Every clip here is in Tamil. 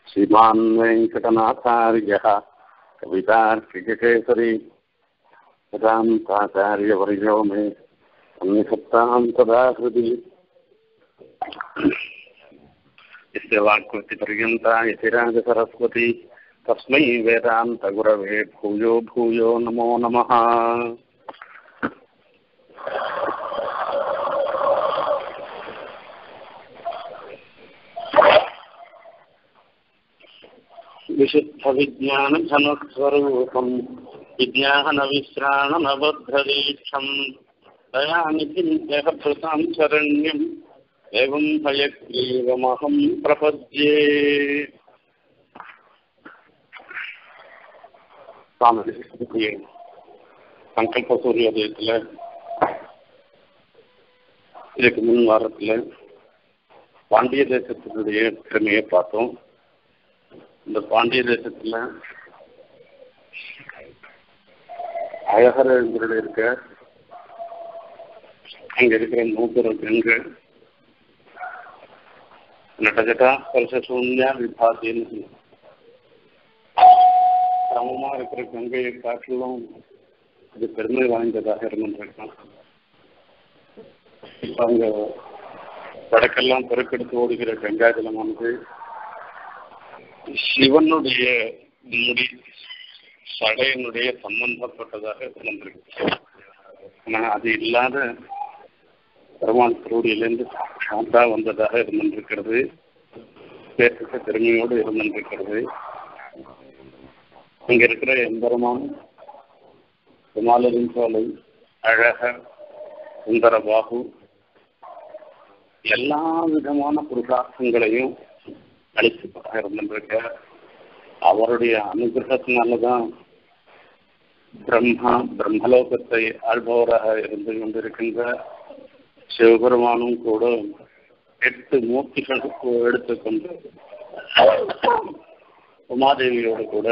श्रीमान् वेङ्कटनाथार्यः कवितार्किककेसरी वेदान्ताचार्यवर्यो मे सन्निधत्तां तदा हृदि यस्य वाक्कृतिपर्यन्ता यतिराजसरस्वती तस्मै वेदान्तगुरवे भूयो भूयो नमो नमः विशुद्धविज्ञानघनस्वरूपम् विज्ञानविश्राणनबद्धदीक्षम् दयानिधिम् जगभृतां शरण्यम् एवं हयग्रीवमहं प्रपद्ये சுவாமி சங்கல்ப சூரியோதயத்தில் இதுக்கு முன் வாரத்தில் பாண்டிய தேசத்தினுடைய திறமையை பார்த்தோம் இந்த பாண்டிய தேசத்தில் அழகர் எழுந்துள்ள இருக்க அங்க இருக்கிற நூற்றுற பெண்கள் நட்டஜட்டா ஸ்பர்ச சூன்யா விபாத்தின்னு சமமா இருக்கிற கங்கையை காட்டிலும் அது பெருமை வாய்ந்ததாக இருந்திருக்கான் இப்ப அங்க வடக்கெல்லாம் பெருக்கெடுத்து ஓடுகிற கங்கா ஜலமானது சிவனுடைய முடி சடையனுடைய சம்பந்தப்பட்டதாக இருந்திருக்கு ஆனா அது இல்லாத பெருமாள் திருவடியிலிருந்து சாந்தா வந்ததாக இருந்திருக்கிறது பேசுகிற பெருமையோடு இருந்திருக்கிறது அங்க இருக்கிற எம்பெருமான் விமாலின் சோலை அழக சுந்தர பாகு எல்லா விதமான புருஷார்த்தங்களையும் அழிச்சுப்பதாக இருந்திருக்க அவருடைய அனுகிரகத்தினாலதான் பிரம்மா பிரம்மலோகத்தை ஆள்பவராக இருந்து கொண்டிருக்கின்ற சிவபெருமானும் கூட எட்டு மூர்த்திகளுக்கு எடுத்துக்கொண்டு உமாதேவியோடு கூட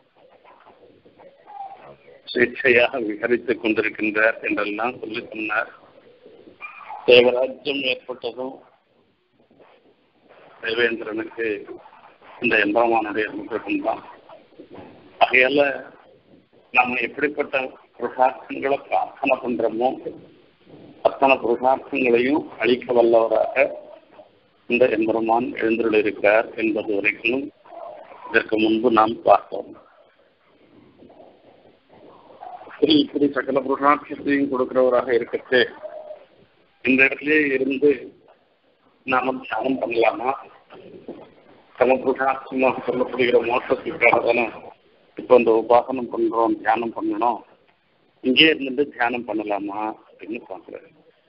சுயேட்சையாக விகரித்துக் கொண்டிருக்கின்றார் என்றெல்லாம் சொல்லி சொன்னார் தேவராஜ்யம் ஏற்பட்டதும் தேவேந்திரனுக்கு இந்த எம்பரமானுடைய அனுகிரகம் தான் ஆகையால நம்ம எப்படிப்பட்ட புருஷார்த்தங்களை பிரார்த்தனை பண்றோமோ அத்தனை புருஷார்த்தங்களையும் அழிக்க வல்லவராக இந்த எம்பெருமான் எழுந்துள்ளிருக்கிறார் என்பது வரைக்கும் இதற்கு முன்பு நாம் பார்த்தோம் இப்படி இப்படி சகல புருஷார்த்தத்தையும் கொடுக்கிறவராக இருக்கச்சு இந்த இடத்துல இருந்து நாம தியானம் பண்ணலாமா சம புருஷார்த்தமாக சொல்லப்படுகிற மோட்டத்துக்காக தானே இப்போ இந்த உபாசனம் பண்றோம் தியானம் பண்ணணும் இங்கே இருந்துட்டு தியானம் பண்ணலாமா அப்படின்னு பாக்குறேன்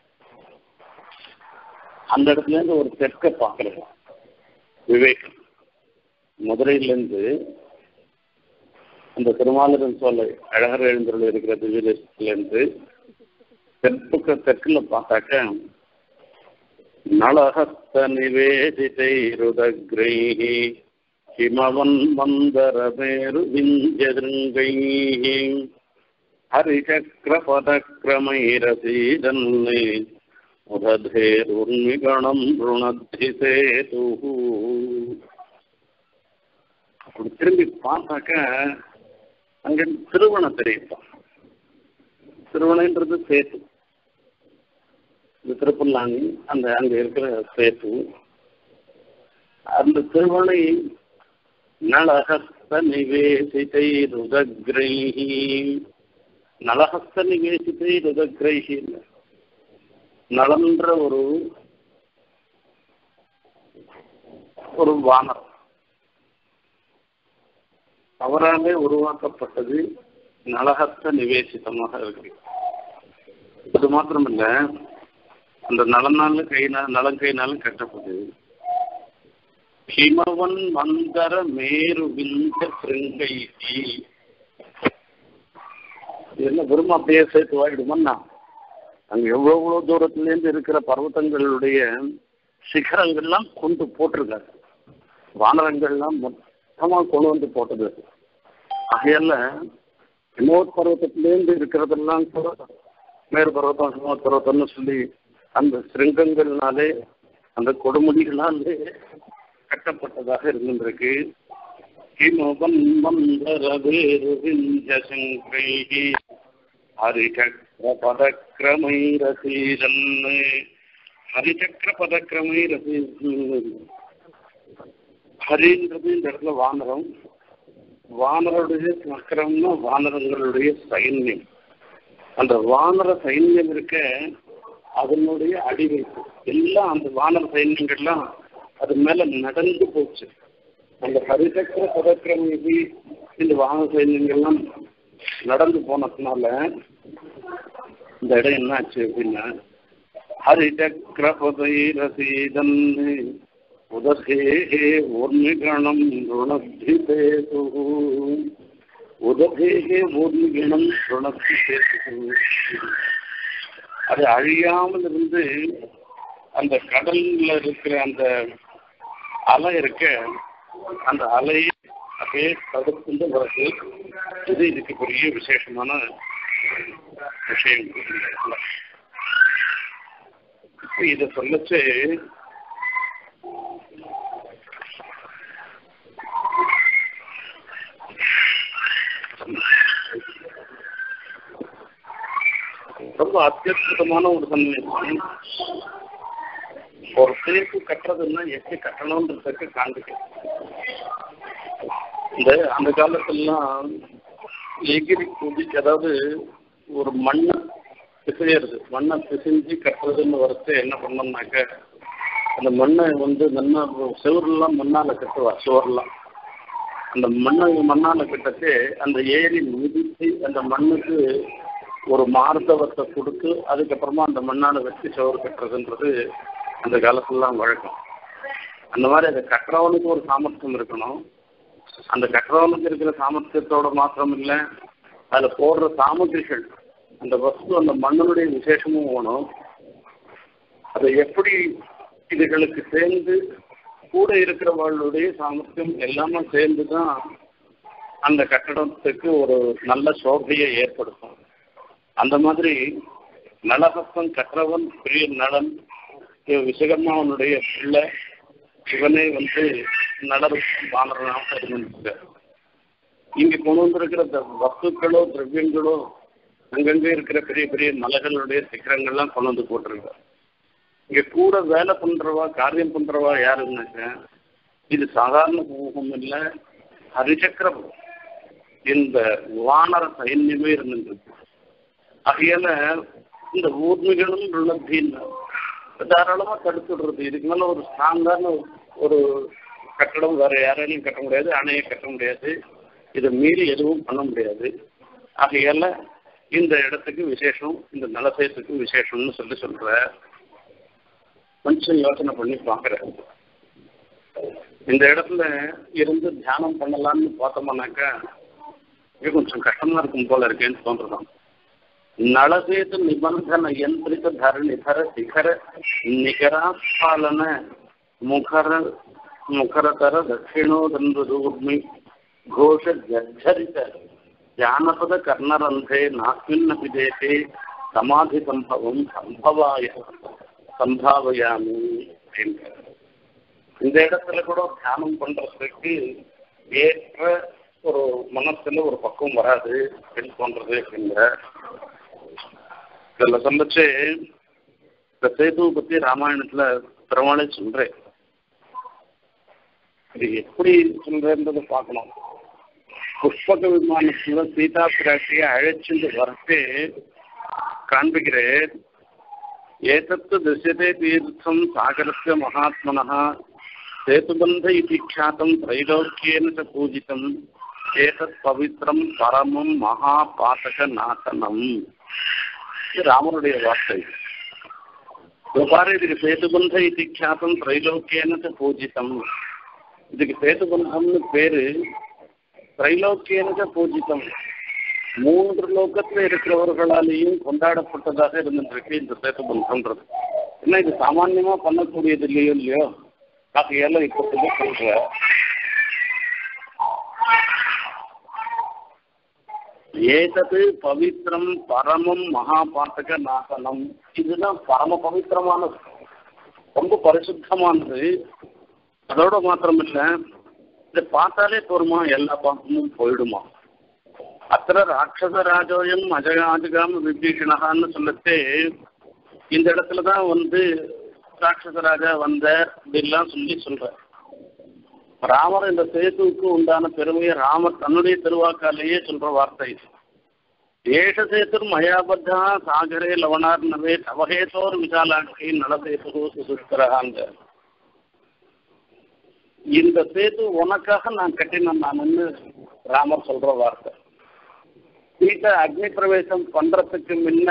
அந்த இடத்துல இருந்து ஒரு தெற்க பாக்குறேன் விவேகம் மதுரையிலேருந்து அந்த திருமாலிரன் சோலை அழகர் எழுந்துள்ள இருக்கிற திவ்யதேசத்திலேருந்து தெற்கு தெற்குல பார்த்தாக்க நளஹஸ்த நிவேதிதைருதக்ரைஹி ஹிமவன் மந்தரமேரு விஞ்சதிருங்கைः ஹரிசக்கரபதக்ரமைரசீதன்னை உததேருர்மிகணம் ருணத்தி சேதுः அப்படி திரும்பி பார்த்தாக்க அங்க திருவண தெரியுப்பான் திருவணைன்றது சேத்து இந்த திருப்பல்லாங்கி அந்த அங்க இருக்கிற சேத்து அந்த திருவணை நலஹஸ்த நிவேசிதை ருதக்ரைஹி நலஹஸ்த நிவேசிதை ருதக்ரைஹி நலன்ற ஒரு ஒரு வானம் அவராலே உருவாக்கப்பட்டது நலகத்த நிவேசிதமாக இருக்கு அது மாத்திரமல்ல அந்த நலனாலும் கையினால் நலம் கையினாலும் கட்டப்படுது ஹிமவன் மந்தர மேரு விந்த சிருங்கை என்ன வெறும் அப்படியே சேர்த்து வாயிடுமன்னா அங்க எவ்வளவு எவ்வளவு தூரத்துல இருந்து இருக்கிற பர்வத்தங்களுடைய சிகரங்கள்லாம் கொண்டு போட்டிருக்காரு வானரங்கள்லாம் மொத்தமா கொண்டு வந்து போட்டது ஆகையால ஹிமோத் பர்வத்தத்திலேருந்து இருக்கிறதெல்லாம் கூட மேறு பர்வத்தம் ஹிமோத் பர்வத்தம்னு சொல்லி அந்த சிருங்கங்கள்னாலே அந்த கொடுமுடிகளாலே கட்டப்பட்டதாக இருந்திருக்கு கிமபன் மந்தரவேருவிஞ்சசங்கைகி ஹரிசக்கர பதக்கிரமைரசீரன் ஹரிசக்கர பதக்கிரமைரசீ ஹரின்றது இந்த இடத்துல வானரம் வானருடைய சக்கரம்னா வானரங்களுடைய சைன்யம் அந்த வானர சைன்யம் இருக்க அதனுடைய அடிவைப்பு எல்லாம் அந்த வானர சைன்யங்கள்லாம் அது மேல நடந்து போச்சு அந்த ஹரிசக்கர பதக்கிரம் இது இந்த வானர சைன்யங்கள்லாம் நடந்து போனதுனால இந்த இடம் என்ன ஆச்சு அப்படின்னா ஹரிசக்கர பதைரசீதன் உதகே ஊர்மிகணம் ருணபிதேது உதகே ஊர்மிகணம் ருணபிதேது அது அழியாமல் இருந்து அந்த கடல்ல இருக்கிற அந்த அலை இருக்க அந்த அலையை அப்படியே தடுத்துட்டு வருது இது இதுக்கு பெரிய விசேஷமான விஷயம் இப்ப இதை சொல்லச்சு ரொம்ப அத்தியுதமான ஒரு சன்னிவேசம் ஒரு சேப்பு கட்டுறதுன்னா எப்படி கட்டணுன்றதுக்கு காண்பிக்கும் இந்த அந்த காலத்துலலாம் எகிரி குதிக்கு அதாவது ஒரு மண்ணை பிசையறது மண்ணை பிசைஞ்சு கட்டுறதுன்னு வரச்சு என்ன பண்ணோம்னாக்க அந்த மண்ணை வந்து நல்லா செவரெல்லாம் மண்ணால கட்டுவா சுவரெல்லாம் அந்த மண்ணை மண்ணால கட்டச்சு அந்த ஏரி மிதித்து அந்த மண்ணுக்கு ஒரு மார்த்தவத்தை கொடுத்து அதுக்கப்புறமா அந்த மண்ணால வச்சு சோறு கட்டுறதுன்றது அந்த காலத்துலலாம் வழக்கம் அந்த மாதிரி அதை கட்டுறவனுக்கு ஒரு சாமர்த்தியம் இருக்கணும் அந்த கட்டுறவனுக்கு இருக்கிற சாமர்த்தியத்தோட மாத்திரம் இல்லை அதில் போடுற சாமகிரிகள் அந்த வஸ்து அந்த மண்ணினுடைய விசேஷமும் வேணும் அதை எப்படி இதுகளுக்கு சேர்ந்து கூட இருக்கிறவர்களுடைய சாமர்த்தியம் எல்லாமே சேர்ந்து தான் அந்த கட்டடத்துக்கு ஒரு நல்ல சோகையை ஏற்படுத்தும் அந்த மாதிரி நலபக்தன் கற்றவன் பெரிய நலன் விசகர்மாவனுடைய பிள்ளை இவனே வந்து நடர் வானரனாக இருந்திருக்க இங்க கொண்டு வந்திருக்கிற வஸ்துக்களோ திரவியங்களோ அங்கங்க இருக்கிற பெரிய பெரிய மலைகளுடைய சிக்கரங்கள்லாம் கொண்டு வந்து போட்டிருக்க இங்க கூட வேலை பண்றவா காரியம் பண்றவா யாருன்னாக்க இது சாதாரண சமூகம் இல்லை ஹரிசக்கரம் இந்த வானர சைன்யமே இருந்துருக்கு ஆகையால இந்த ஊர்மிகளும் ருணத்தின்னு தாராளமா தடுத்துடுறது இதுக்கு மேல ஒரு ஸ்ட்ராங்கான ஒரு கட்டடம் வேற யாராலையும் கட்ட முடியாது அணையை கட்ட முடியாது இதை மீறி எதுவும் பண்ண முடியாது ஆகையால இந்த இடத்துக்கு விசேஷம் இந்த நலசேத்துக்கு விசேஷம்னு சொல்லி சொல்ற கொஞ்சம் யோசனை பண்ணி பாக்குற இந்த இடத்துல இருந்து தியானம் பண்ணலாம்னு பார்த்தோம்னாக்கா இது கொஞ்சம் கஷ்டமா இருக்கும் போல இருக்கேன்னு தோன்றதான் ನಳಸೇತು ನಿಬಂಧನ ಯಂತ್ರಿತ ಧರಣಿಧರ ಶಿಖರ ನಿಖರಾಪಾಲನ ಮುಖರ ಮುಖರತರ ದಕ್ಷಿಣೋದಂದ್ರೂರ್ಮಿ ಘೋಷ ಜರ್ಜರಿತ ಜಾನಪದ ಕರ್ಣರಂಧೆ ನಾಸ್ಮಿನ್ನಪಿ ದೇಶೆ ಸಮಾಧಿ ಸಂಭವಂ ಸಂಭವಾಯ சம்பாவையாமி அப்படின்றார் இந்த இடத்துல கூட தியானம் பண்றதுக்கு ஏற்ற ஒரு மனசுல ஒரு பக்குவம் வராது அப்படின்னு தோன்றது அப்படிங்கிற இதுல சொல்லச்சு இந்த சேதுவை பத்தி ராமாயணத்துல பெருமாளே சொல்றேன் இது எப்படி சொல்றேன்றதை பார்க்கணும் புஷ்பக விமானத்துல சீதா பிராட்டியை அழைச்சிட்டு வரட்டு காண்பிக்கிறேன் ஏதத்து திருஷ்யதே தீர்த்தம் சாகரஸ்ய மகாத்மனः சேதுபந்த இதி ख्यातं त्रैलोक्येन च पूजितम् ஏதத் பவித்ரம் பரமம் மகா பாதக நாசனம் இது ராமனுடைய வார்த்தை பாரு இதுக்கு சேதுபந்த இது ख्यातं त्रैलोक्येन च பூஜிதம் இதுக்கு சேதுபந்தம்னு பேரு த்ரைலோக்கியன च பூஜிதம் மூன்று லோகத்துல இருக்கிறவர்களாலேயும் கொண்டாடப்பட்டதாக இருந்துருக்கு இந்த சேதுபந்தம்ன்றது என்ன இது சாமான்யமா பண்ணக்கூடியது இல்லையோ இல்லையோ ஆகையால இப்போ சொல்ற ஏதது பவித்திரம் பரமம் மகாபாத்தக நாசனம் இதுதான் பரம பவித்திரமானது ரொம்ப பரிசுத்தமானது அதோட மாத்திரம் இல்ல இதை பார்த்தாலே போருமா எல்லா பாப்பமும் போயிடுமா அத்தனை ராட்சச ராஜோயம் அஜகாஜகாம விபீஷணகான்னு சொல்லத்தே இந்த இடத்துல தான் வந்து ராட்சச ராஜா வந்த அப்படிலாம் சொல்லி சொல்ற ராமர் இந்த சேதுவுக்கு உண்டான பெருமையை ராமர் தன்னுடைய திருவாக்காலேயே சொல்ற வார்த்தை இது ஏஷ சேத்துர் மயாபத்தா சாகரே லவணார் நவே தவகேதோர் விசாலாட்சி நலசேது சுதுஷ்கரகாங்க இந்த சேது உனக்காக நான் கட்டினேன் நானுன்னு ராமர் சொல்ற வார்த்தை வீட்டை அக்னி பிரவேசம் பண்றதுக்கு முன்ன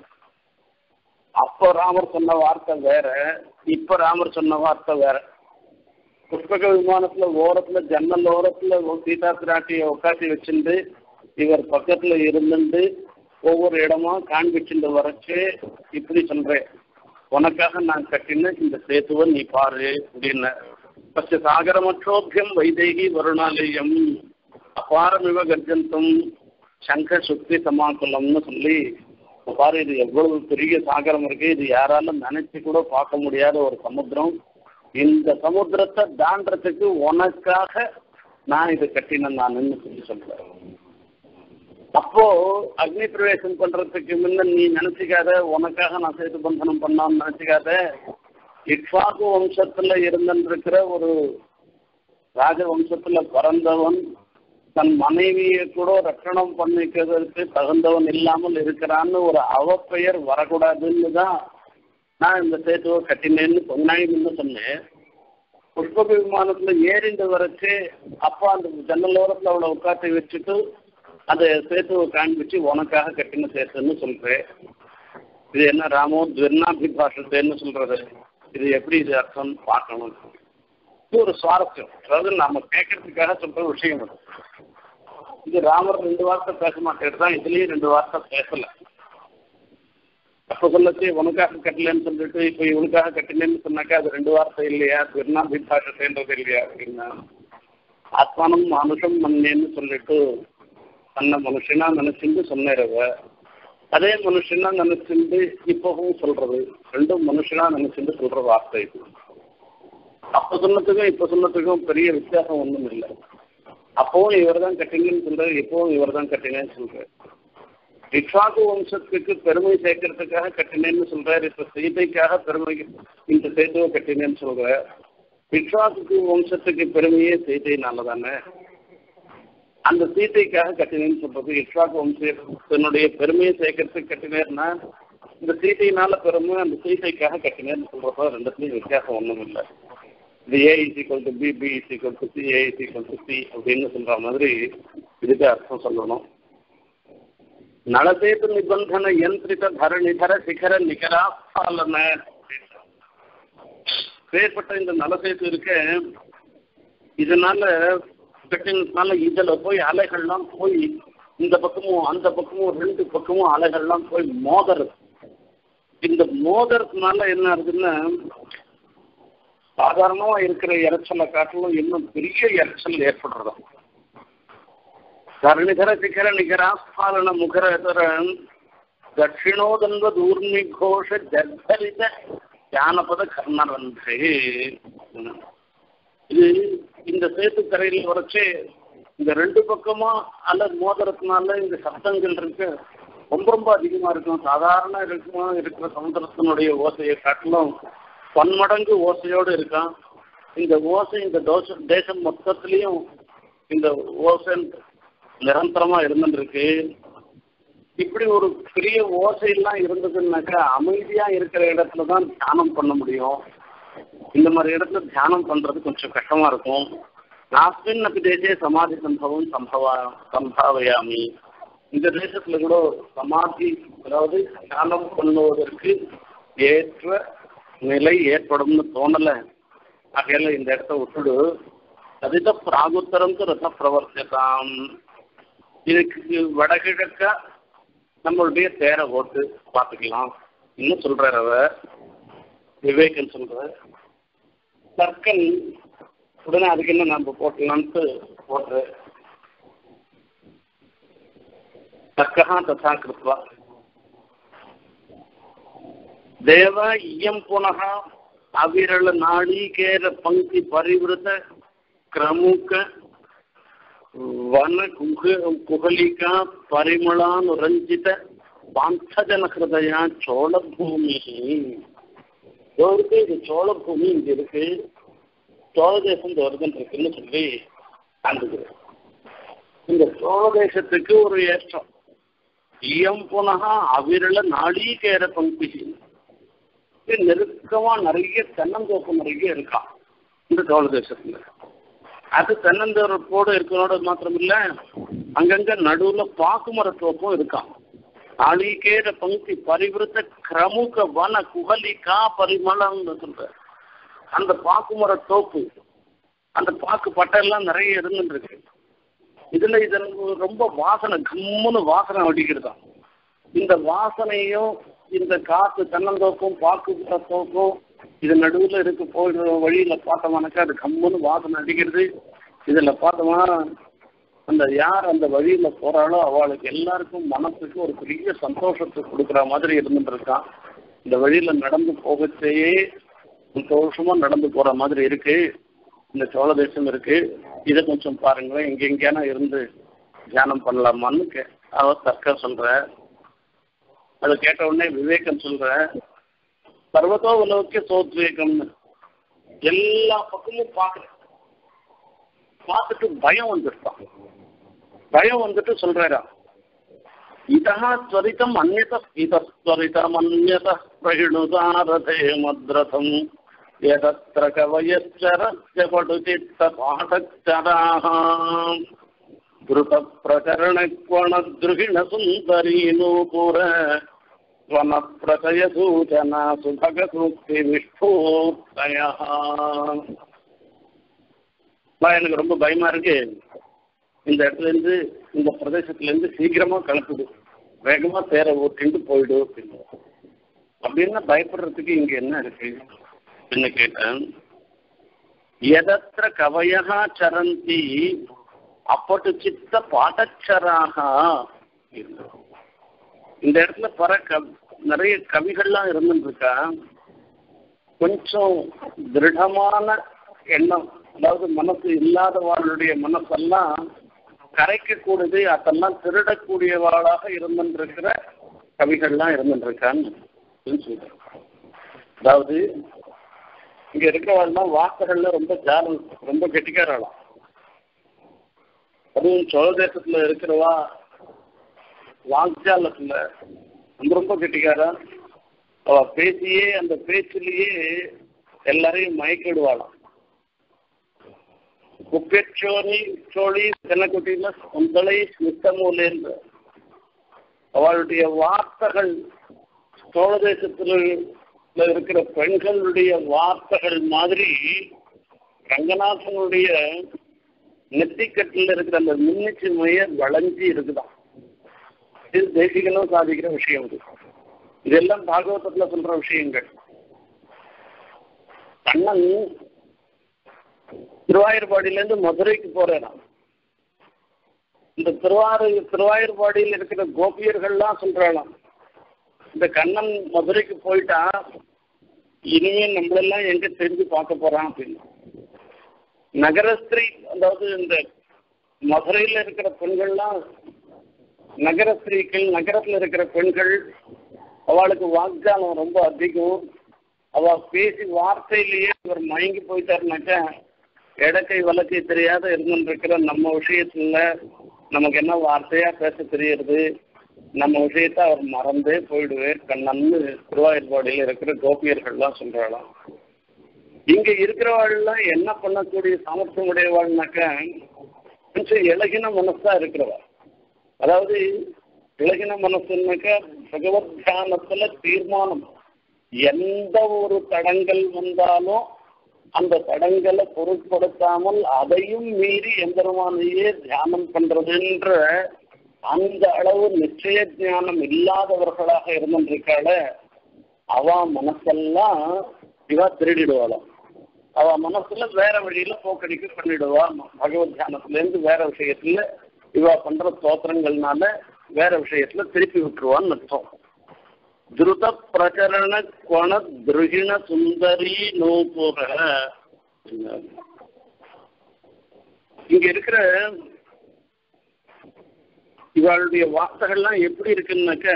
அப்ப ராமர் சொன்ன வார்த்தை வேற இப்ப ராமர் சொன்ன வார்த்தை வேற புஷ்பக விமானத்துல ஓரத்துல ஜன்னல் ஓரத்துல சீதா பிராட்டிய உட்காத்தி வச்சுட்டு இவர் பக்கத்துல இருந்துட்டு ஒவ்வொரு இடமா காண்பிச்சுட்டு வரைச்சு இப்படி சொல்றேன் உனக்காக நான் கட்டின இந்த சேத்துவை நீ பாரு அப்படின்னு பச்ச சாகரமற்றோபியம் வைதேகி வருணாலயம் அபாரமிவ கர்ஜந்தம் சங்க சுத்தி சமாக்குலம்னு சொல்லி பாரு இது எவ்வளவு பெரிய சாகரம் இருக்கு இது யாராலும் நினைச்சு கூட பார்க்க முடியாத ஒரு சமுத்திரம் இந்த சமுத்திரத்தை தாண்டறதுக்கு உனக்காக நான் இது கட்டினேன் நான் சொல்லி சொல்றேன் அப்போ அக்னி பிரவேசம் பண்றதுக்கு முன்ன நீ நினைச்சுக்காத உனக்காக நான் சேது பந்தனம் பண்ணான்னு நினைச்சுக்காத இட்வாகு வம்சத்துல இருந்திருக்கிற ஒரு ராஜ வம்சத்துல பிறந்தவன் தன் மனைவியை கூட ரட்சணம் பண்ணிக்கிறதுக்கு தகுந்தவன் இல்லாமல் இருக்கிறான்னு ஒரு அவப்பெயர் வரக்கூடாதுன்னு தான் நான் இந்த சேத்துவை கட்டினேன்னு கொஞ்ச நாள் முன்ன சொன்னேன் புஷ்பக விமானத்துல ஏறிண்டு வரைச்சு அப்பா அந்த ஜன்னலோரத்துல அவளை உட்காந்து வச்சுட்டு அந்த சேத்துவை காண்பிச்சு உனக்காக கட்டின சேத்துன்னு சொல்றேன் இது என்ன ராமோ துவர்ணாபிபாஷத்தேன்னு சொல்றது இது எப்படி இது அர்த்தம் பார்க்கணும் இது ஒரு சுவாரஸ்யம் அதாவது நாம கேட்கறதுக்காக சொல்ற விஷயம் அது இது ராமர் ரெண்டு வார்த்தை பேச மாட்டேன் தான் இதுலயும் ரெண்டு வார்த்தை பேசல அப்ப சொல்லச்சு உனக்காக கட்டலன்னு சொல்லிட்டு இப்ப இவனுக்காக கட்டினேன்னு சொன்னாக்கா அது ரெண்டு வார்த்தை இல்லையா துர்ணாபிபாஷன்றது இல்லையா அப்படின்னா ஆத்மானம் மனுஷம் மன்னேன்னு சொல்லிட்டு தன்னை மனுஷனா நினைச்சுட்டு சொன்னேரவ அதே மனுஷனா நினைச்சுட்டு இப்பவும் சொல்றது ரெண்டும் மனுஷனா நினைச்சுட்டு சொல்ற வார்த்தை இது அப்ப சொன்னதுக்கும் இப்ப சொன்னதுக்கும் பெரிய வித்தியாசம் ஒண்ணும் இல்லை அப்பவும் இவர் தான் கட்டிங்கன்னு சொல்றாரு இப்பவும் இவர் தான் கட்டினேன்னு சொல்றாரு இக்ஷாக்கு வம்சத்துக்கு பெருமை சேர்க்கறதுக்காக கட்டினேன்னு சொல்றாரு இப்ப சீதைக்காக பெருமை இந்த சேதுவை கட்டினேன்னு சொல்ற இக்ஷாக்கு வம்சத்துக்கு பெருமையே சீதைனால தானே அந்த சீதைக்காக கட்டினேன்னு சொல்றது இக்ஷாக்கு வம்சத்தினுடைய பெருமையை சேர்க்கறதுக்கு கட்டினேன்னா இந்த சீதையினால பெருமை அந்த சீதைக்காக கட்டினேன்னு சொல்றப்ப ரெண்டுத்துலயும் வித்தியாசம் ஒண்ணும் இல்லை இது A is equal to B B is equal to C A is equal to C அப்படின்னு சொல்ற மாதிரி இதுக்கு அர்த்தம் சொல்லணும் நலசேது நிபந்தன யந்திரித தரணிதர சிகர நிகராபாலன பேர்பட்ட இந்த நலசேது இருக்க இதனால கட்டினதுனால இதுல போய் அலைகள்லாம் போய் இந்த பக்கமும் அந்த பக்கமும் ரெண்டு பக்கமும் அலைகள்லாம் போய் மோதறது இந்த மோதறதுனால என்ன ஆகுதுன்னா சாதாரணமா இருக்கிற இறைச்சலை காட்டிலும் இன்னும் பெரிய இறைச்சல் ஏற்படுறதாம் தரணிகர சிகர நிகராஸ்பாலன முகரதர தட்சிணோதன்வ தூர்மிகோஷ ஜர்தரித ஜானபத கர்ணரன்றே இது இந்த சேத்துக்கரையில் வரைச்சு இந்த ரெண்டு பக்கமா அல்லது மோதிரத்தினால இந்த சப்தங்கள் இருக்கு ரொம்ப ரொம்ப அதிகமா இருக்கும் சாதாரண இருக்குமா இருக்கிற சமுத்திரத்தினுடைய ஓசையை காட்டிலும் பன்மடங்கு ஓசையோடு இருக்கான் இந்த ஓசை இந்த தோச தேசம் மொத்தத்திலையும் இந்த ஓசை நிரந்தரமா இருந்துருக்கு இப்படி ஒரு பெரிய ஓசையெல்லாம் இருந்ததுன்னாக்கா அமைதியா இருக்கிற இடத்துல தான் தியானம் பண்ண முடியும் இந்த மாதிரி இடத்துல தியானம் பண்றது கொஞ்சம் கஷ்டமா இருக்கும் நாஸ்மின் அப்படி தேசே சமாதி சம்பவம் சம்பவா சம்பாவையாமி இந்த தேசத்துல கூட சமாதி அதாவது தியானம் பண்ணுவதற்கு ஏற்ற நிலை ஏற்படும்னு தோணல ஆகையில இந்த இடத்த விட்டுடு அதித பிராகுத்தரம் ரத பிரவர்த்ததாம் இதுக்கு வடகிழக்கா நம்மளுடைய தேரை ஓட்டு பார்த்துக்கலாம் இன்னும் சொல்றார் அவர் விவேகன் சொல்ற தர்க்கன் உடனே அதுக்கு என்ன நம்ம போட்டலான்ட்டு போடுற தர்க்கா ததா கிருத்வா தேவ இயம் புனः அவிரள நாளீகேர பங்கி பரிவிருத்த கிரமுக வன குக குகலிகா பரிமளான் ரஞ்சித பாந்தஜன ஹிருதயா சோழபூமி இருக்கு இது சோழபூமி இங்க இருக்கு சோழ தேசம் இந்த வருதம் இருக்குன்னு சொல்லி காண்பிக்கிறேன் இந்த சோழ தேசத்துக்கு ஒரு ஏற்றம் இயம் புனகா அவிரள நாளீகேர பங்கி நெருக்கமா நிறைய தென்னந்தோப்பு நிறைய இருக்கான் இந்த சோழ தேசத்துல அது தென்னந்தோப்போடு இருக்கிறோட மாத்திரம் இல்ல அங்கங்க நடுவுல பாக்கு மரத்தோப்பும் இருக்கான் நாளிகேர பங்கி பரிவிருத்த கிரமுக வன குகலிகா பரிமளம்னு சொல்ற அந்த பாக்கு மர தோப்பு அந்த பாக்கு பட்டெல்லாம் நிறைய இருந்துருக்கு இதுல இது ரொம்ப வாசனை கம்முன்னு வாசனை அடிக்கிறதாம் இந்த வாசனையும் இந்த காத்து தென்னந்தோப்பும் பாக்கு தோப்பும் இது நடுவில் இருக்க போயிடுற வழியில பார்த்தோம்னாக்கா அது கம்முன்னு வாசனை அடிக்கிறது இதுல பார்த்தோம்னா அந்த யார் அந்த வழியில போறாளோ அவளுக்கு எல்லாருக்கும் மனசுக்கு ஒரு பெரிய சந்தோஷத்தை கொடுக்குற மாதிரி இருந்துட்டு இருக்கான் இந்த வழியில நடந்து போகச்சேயே சந்தோஷமா நடந்து போற மாதிரி இருக்கு இந்த சோழ தேசம் இருக்கு இதை கொஞ்சம் பாருங்களேன் எங்க எங்கேனா இருந்து தியானம் பண்ணலாமான்னு கே அவ தர்க்க சொல்ற அதை கேட்ட உடனே விவேகம் சொல்ற சர்வதோ உலவுக்கு சோத்வேகம்னு எல்லா பக்கமும் பார்க்குறேன் பார்த்துட்டு பயம் வந்துருப்பான் பயம் வந்துட்டு சொல்றாரா இதா ஸ்வரிதம் அந்நத இதஸ்வரிதம் அந்நத பிரகிணுதாரதே மத்ரதம் यतत्र कवयश्चरस्य पटुचित्तपाठश्चराः द्रुतप्रकरणक्वणद्रुहिणसुन्दरी वनप्रचयसूचना சுபகசூக்திவிஷ்பூர்த்தயः எனக்கு ரொம்ப பயமா இருக்கு இந்த இடத்துல இருந்து இந்த பிரதேசத்துல இருந்து சீக்கிரமா கலப்புது வேகமா தேர ஓட்டிட்டு போயிடு அப்படின்னு அப்படின்னா பயப்படுறதுக்கு இங்க என்ன இருக்கு என்ன கேட்டேன் எதத்திர கவயா சரந்தி அப்பட்டு சித்த பாட்டச்சராக இந்த இடத்துல பர க நிறைய கவிகள்லாம் இருந்துருக்கா கொஞ்சம் திருடமான எண்ணம் அதாவது மனசு இல்லாதவாளுடைய மனசெல்லாம் கரைக்கக்கூடியது அதெல்லாம் திருடக்கூடியவாளாக இருந்துருக்கிற கவிகள்லாம் இருந்துருக்கான்னு சொல்றேன் அதாவது இங்க இருக்கிறவாள்லாம் வார்த்தைகள்ல ரொம்ப ஜாலம் ரொம்ப கெட்டிக்காரலாம் அதுவும் சோழ தேசத்துல இருக்கிறவா வாக்ஜாலத்துல ரொம்ப ரொம்ப கெட்டிக்காரா அவ பேசியே அந்த பேச்சிலேயே எல்லாரையும் மயக்கிடுவாளாம் குப்பேச்சோரி சோழி தென்னக்குட்டியில சொந்தலை ஸ்மித்தமூலேன்ற அவளுடைய வார்த்தைகள் சோழ தேசத்துல இருக்கிற பெண்களுடைய வார்த்தைகள் மாதிரி ரங்கநாதனுடைய நெத்திக்கட்டில் இருக்கிற அந்த மின்னிச்சு மைய வளைஞ்சி இருக்குதான் இது தேசிகனும் சாதிக்கிற விஷயம் இது இதெல்லாம் பாகவதத்துல சொல்ற விஷயங்கள் கண்ணன் திருவாயூர்பாடியிலேருந்து மதுரைக்கு போறேன் இந்த திருவாரூர் திருவாயூர்பாடியில் இருக்கிற கோபியர்கள்லாம் சொல்றாளாம் இந்த கண்ணன் மதுரைக்கு போயிட்டா இனிமே நம்மளெல்லாம் எங்க தெரிஞ்சு பார்க்க போறான் அப்படின்னு நகரஸ்திரீ அதாவது இந்த மதுரையில இருக்கிற பெண்கள்லாம் நகர ஸ்திரீக்கள் நகரத்துல இருக்கிற பெண்கள் அவளுக்கு வாக்தானம் ரொம்ப அதிகம் அவ பேசி வார்த்தையிலேயே இவர் மயங்கி போயிட்டாருனாக்கா இடக்கை வழக்கை தெரியாத இருந்துருக்கிற நம்ம விஷயத்துல நமக்கு என்ன வார்த்தையா பேச தெரியுது நம்ம விஷயத்த அவர் மறந்தே போயிடுவேர் கண்ணன்னு திருவாயூர்பாடியில் இருக்கிற கோபியர்கள்லாம் சொல்றாளாம் இங்க இருக்கிறவாள்லாம் என்ன பண்ணக்கூடிய சாமர்த்தியம் உடையவாள்னாக்கா கொஞ்சம் இலகின மனசா இருக்கிறவா அதாவது இலகின மனசுனாக்கா பகவத் தியானத்துல தீர்மானம் எந்த ஒரு தடங்கள் வந்தாலும் அந்த தடங்களை பொருட்படுத்தாமல் அதையும் மீறி எம்பெருமானையே தியானம் பண்றதுன்ற அந்த அளவு நிச்சய ஞானம் இல்லாதவர்களாக இருந்திருக்காள அவ மனசெல்லாம் இவ திருடிடுவாளாம் அவ மனசுல வேற வழியில போக்கடிக்க பண்ணிடுவா பகவத் தியானத்துல இருந்து வேற விஷயத்துல இவ பண்ற ஸ்தோத்திரங்கள்னால வேற விஷயத்துல திருப்பி விட்டுருவான்னு அர்த்தம் திருத பிரகரண கொண திருகிண சுந்தரி நூபுர இங்க இருக்கிற இவளுடைய வார்த்தைகள்லாம் எப்படி இருக்குன்னாக்க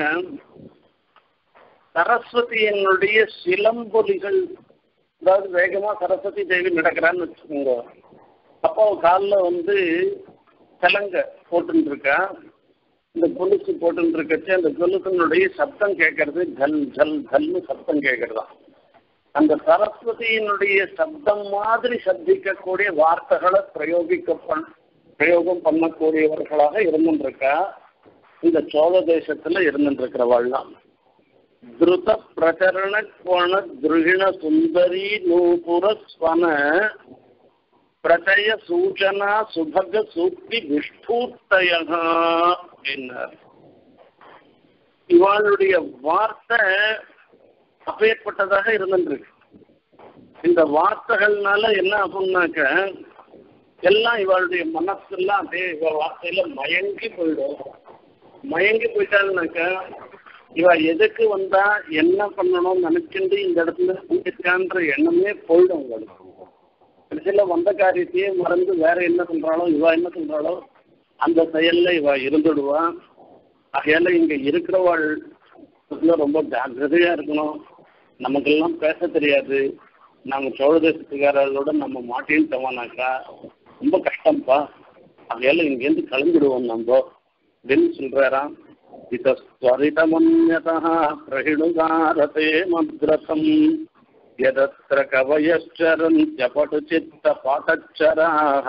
சரஸ்வதியினுடைய சிலம்பொலிகள் அதாவது வேகமா சரஸ்வதி தேவி நடக்கிறான்னு வச்சுக்கோங்க அப்போ காலில் வந்து கலங்க போட்டுன்னு இருக்கா இந்த கொலுசு போட்டுன்னு இருக்கச்சு அந்த கொலுசனுடைய சத்தம் கேட்கறது ஜல் ஜல் ஜல்னு சத்தம் கேட்கறதா அந்த சரஸ்வதியினுடைய சப்தம் மாதிரி சப்திக்கக்கூடிய வார்த்தைகளை பிரயோகிக்க பண் பிரயோகம் பண்ணக்கூடியவர்களாக இருந்துருக்கா இந்த சோழ தேசத்துல இருந்துருக்கிறவாள்லாம் திருத பிரகரண கோண திருகிண சுந்தரி நூபுர ஸ்வன பிரச்சய சூச்சனா சுபக சூக்தி விஷ்பூத்தய அப்படின்னார் இவாளுடைய வார்த்தை அப்பேற்பட்டதாக இருந்துருக்கு இந்த வார்த்தைகள்னால என்ன ஆகும்னாக்க எல்லாம் இவளுடைய மனசெல்லாம் அப்படியே இவ வார்த்தையில மயங்கி போயிடும் மயங்கி போயிட்டாள்னாக்க இவ எதுக்கு வந்தா என்ன பண்ணணும்னு நினைச்சுட்டு இந்த இடத்துல இருக்கான்ற எண்ணமே போயிடும் உங்களுக்கு கடைசியில் வந்த காரியத்தையே மறந்து வேற என்ன சொல்றாளோ இவ என்ன சொல்றாளோ அந்த செயல்ல இவ இருந்துடுவா ஆகையால இங்க இருக்கிறவாள் ரொம்ப ஜாக்கிரதையா இருக்கணும் நமக்கெல்லாம் பேச தெரியாது நாங்க சோழ தேசத்துக்காரர்களோட நம்ம மாட்டின்ட்டோம்னாக்கா ரொம்ப கஷ்டம்ப்பா ஆகையால இங்கேருந்து கிளம்பிடுவோம் நம்ம அப்படின்னு சொல்றாராம் இத்தஸ்வரிதமன்யதா பிரகிணுகாரதே மத்ரசம் यदत्र कवयश्चरन्त्य पटुचित्तपाठच्चराः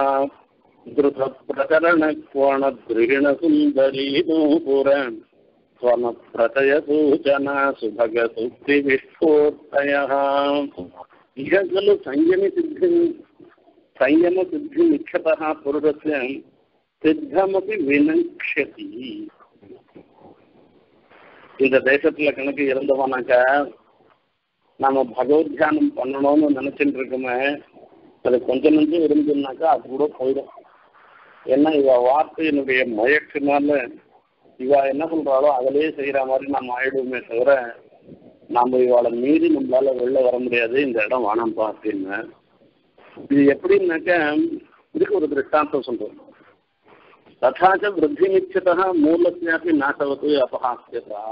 द्रुतप्रकरणक्वणद्रुहिणसुन्दरीनूपुर स्वनप्रचयसूचना सुभगसुक्तिविस्फूर्तयः इह खलु संयमसिद्धिं संयमसिद्धिमिच्छतः पुरुषस्य சித்தமபி வினக்ஷதி இந்த தேசத்துல கணக்கு இருந்தவனாக்கா நம்ம பகவத் தியானம் பண்ணணும்னு நினைச்சிட்டு இருக்கோமே அது கொஞ்சம் நஞ்சம் இருந்துன்னாக்கா அது கூட போயிடும் ஏன்னா இவ வார்த்தையினுடைய முயற்சினால இவ என்ன பண்றாளோ அதிலேயே செய்யற மாதிரி நம்ம ஆயிடுவோமே தவிர நாம இவாளை மீறி நம்மளால வெளில வர முடியாது இந்த இடம் வேணாம்ப்பா அப்படின்னு இது எப்படின்னாக்க இதுக்கு ஒரு திருஷ்டாந்தம் சொல்றோம் ததாச்ச விருத்தி நிச்சயத்தா மூலத்தியாப்பி நாசவத்து அபஹாசியதா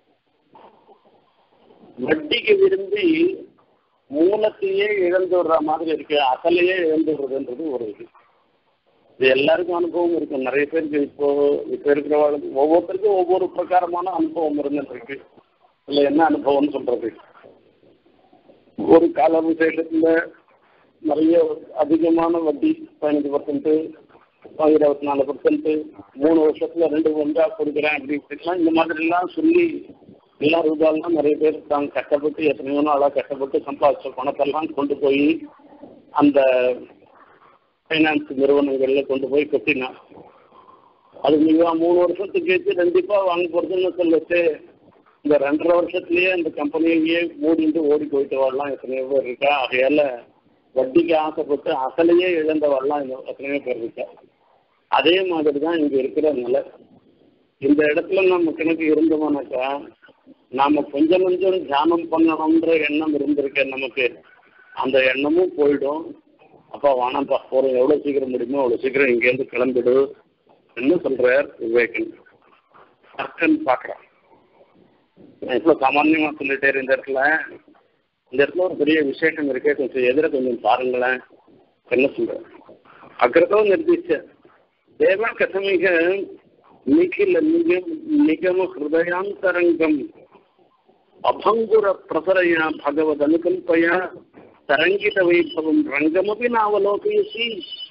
வட்டிக்கு விரும்பி மூலத்தையே இழந்து விடுற மாதிரி இருக்கு அசலையே இழந்து விடுறதுன்றது ஒரு இது இது எல்லாருக்கும் அனுபவம் இருக்கும் நிறைய பேருக்கு இப்போ இப்போ இருக்கிறவங்களுக்கு ஒவ்வொருத்தருக்கும் ஒவ்வொரு பிரகாரமான அனுபவம் இருந்துட்டு இருக்கு இல்லை என்ன அனுபவம்னு சொல்றது ஒரு கால விசேஷத்துல நிறைய அதிகமான வட்டி பதினஞ்சு பர்சன்ட் இருபத்தி நாலு பர்சன்ட் மூணு வருஷத்துல ரெண்டு ஒன்றா கொடுக்குறேன் அப்படின்ட்டுலாம் இந்த மாதிரிலாம் சொல்லி எல்லா ரூபாயெல்லாம் நிறைய பேர் தாங்க கஷ்டப்பட்டு எத்தனையோ நாளாக கஷ்டப்பட்டு சம்பாதிச்ச பணத்தெல்லாம் கொண்டு போய் அந்த ஃபைனான்ஸ் நிறுவனங்களில் கொண்டு போய் கொட்டினான் அது நீங்கள் மூணு வருஷத்துக்கு கழிச்சு கண்டிப்பாக வாங்க போகிறதுன்னு சொல்லிட்டு இந்த ரெண்டரை வருஷத்துலயே இந்த கம்பெனியே மூடிட்டு ஓடி போயிட்டு வரலாம் எத்தனையோ பேர் இருக்கா ஆகையால வட்டிக்கு ஆசைப்பட்டு அசலையே இழந்த வரலாம் எத்தனையோ பேர் இருக்கா அதே மாதிரி தான் இங்கே இருக்கிற நிலை இந்த இடத்துல நம்ம கணக்கு இருந்தோம்னாக்கா நாம கொஞ்சம் கொஞ்சம் தியானம் பண்ணணும்ன்ற எண்ணம் இருந்திருக்க நமக்கு அந்த எண்ணமும் போயிடும் அப்பா வானப்பா போகிறோம் எவ்வளோ சீக்கிரம் முடியுமோ அவ்வளோ சீக்கிரம் இங்கேருந்து கிளம்பிடு என்ன சொல்றார் விவேகன் அர்க்கன் பார்க்குறான் நான் இவ்வளோ சாமானியமாக சொல்லிட்டே இந்த இடத்துல இந்த இடத்துல ஒரு பெரிய விசேஷம் இருக்கே கொஞ்சம் எதிர கொஞ்சம் பாருங்களேன் என்ன சொல்றேன் அக்கிரதோ நிர்திச்ச தேவ கதமிக நிகில நிகம் நிகம ஹிருதயாந்தரங்கம் அபங்குர பிரசரையா பகவத் அனுகல்பயா தரங்கித வைபவம் ரங்கமபி நாவலோகயசி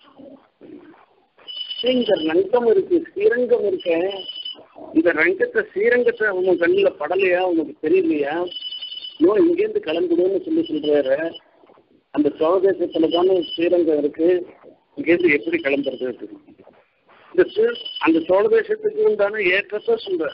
இங்க ரங்கம் இருக்கு ஸ்ரீரங்கம் இருக்க இந்த ரங்கத்தை ஸ்ரீரங்கத்தை உங்க கண்ணில் படலையா உனக்கு தெரியலையா இன்னும் இங்கேருந்து கிளம்பிடுன்னு சொல்லி சொல்றாரு அந்த சோழ தேசத்துல தானே ஸ்ரீரங்கம் இருக்கு இங்கேருந்து எப்படி கிளம்புறது இந்த அந்த சோழ தேசத்துக்கு உண்டான ஏற்றத்தை சொல்ற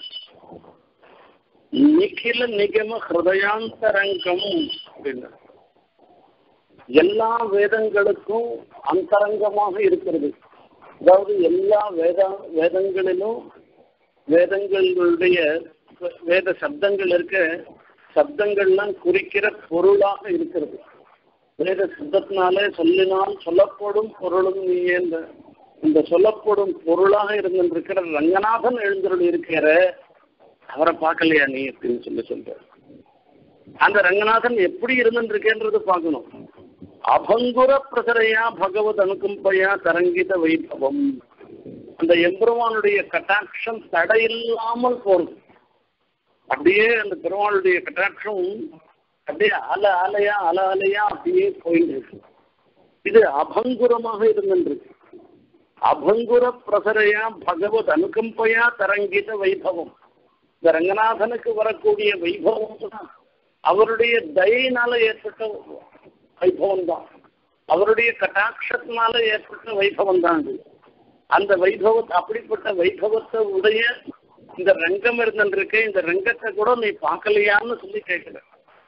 நிகில நிகம ஹிருதயாந்தரங்கம் அப்படின்னா எல்லா வேதங்களுக்கும் அந்தரங்கமாக இருக்கிறது அதாவது எல்லா வேத வேதங்களிலும் வேதங்களுடைய வேத சப்தங்கள் இருக்க சப்தங்கள்லாம் குறிக்கிற பொருளாக இருக்கிறது வேத சப்தத்தினாலே சொல்லினால் சொல்லப்படும் பொருளும் நீயே இந்த இந்த சொல்லப்படும் பொருளாக இருந்திருக்கிற ரங்கநாதன் எழுந்தருள் இருக்கிற அவரை பார்க்கலையா நீ அப்படின்னு சொல்லி சொல்ற அந்த ரங்கநாதன் எப்படி இருந்திருக்கேன்றது பார்க்கணும் அபங்குர பிரசரையா பகவத் அனுகம்பையா தரங்கித வைபவம் அந்த எம்பெருமானுடைய கட்டாட்சம் தடையில்லாமல் போறது அப்படியே அந்த பெருமாளுடைய கட்டாட்சம் அப்படியே அல அலையா அல அலையா அப்படியே போயிட்டு இருக்கு இது அபங்குரமாக இருந்திருக்கு அபங்குர பிரசரையா பகவத் அனுகம்பையா தரங்கித வைபவம் இந்த ரங்கநாதனுக்கு வரக்கூடிய வைபவம் தான் அவருடைய தயினால ஏற்பட்ட வைபவம் தான் அவருடைய கட்டாட்சத்தினால ஏற்பட்ட வைபவம் தான் அது அந்த வைபவத்தை அப்படிப்பட்ட வைபவத்தை உடைய இந்த ரங்கம் இருந்திருக்கு இந்த ரங்கத்தை கூட நீ பார்க்கலையான்னு சொல்லி கேட்கல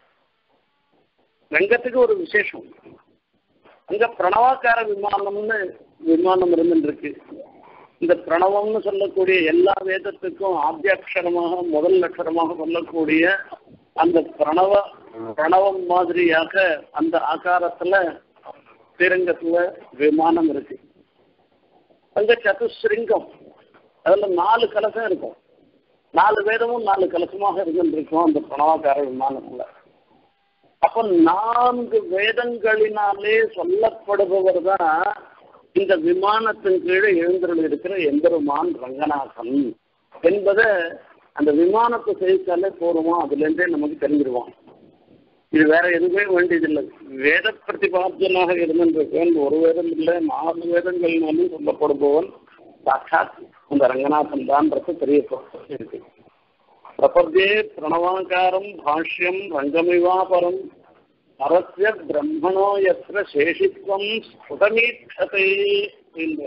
ரங்கத்துக்கு ஒரு விசேஷம் அங்க பிரணவாக்கார விமானம்னு விமானம் இருந்துருக்கு இந்த பிரணவம்னு சொல்லக்கூடிய எல்லா வேதத்துக்கும் ஆத்தியாட்சரமாக முதல் அக்ஷரமாக சொல்லக்கூடிய அந்த பிரணவ பிரணவம் மாதிரியாக அந்த ஆகாரத்துல ஸ்ரீரங்கத்துல விமானம் இருக்கு அங்க சதுஸ்ரிங்கம் அதுல நாலு கலசம் இருக்கும் நாலு வேதமும் நாலு கலசமாக இருந்துருக்கும் அந்த பிரணவாக்கார விமானத்துல அப்ப நான்கு வேதங்களினாலே சொல்லப்படுபவர் தான் இந்த விமானத்தின் கீழே எழுந்தருள் இருக்கிற எம்பெருமான் ரங்கநாதன் என்பதை அந்த விமானத்தை செய்தாலே போருமா அதுல இருந்தே நமக்கு தெரிஞ்சிருவான் இது வேற எதுவுமே வேண்டியதில்லை வேத பிரதிபாத்தியனாக இருந்திருக்கேன் ஒரு வேதம் இல்லை நாலு வேதங்கள்னாலும் சொல்லப்படுபவன் சாட்சாத் அந்த ரங்கநாதன் தான்றது தெரிய இருக்கு பிரபத்தே பிரணவாகாரம் பாஷ்யம் ரங்கமிவாபரம் பரஸ்ய பிரம்மணோ எத்திர சேஷித்வம் ஸ்புடமீட்சத்தை என்ற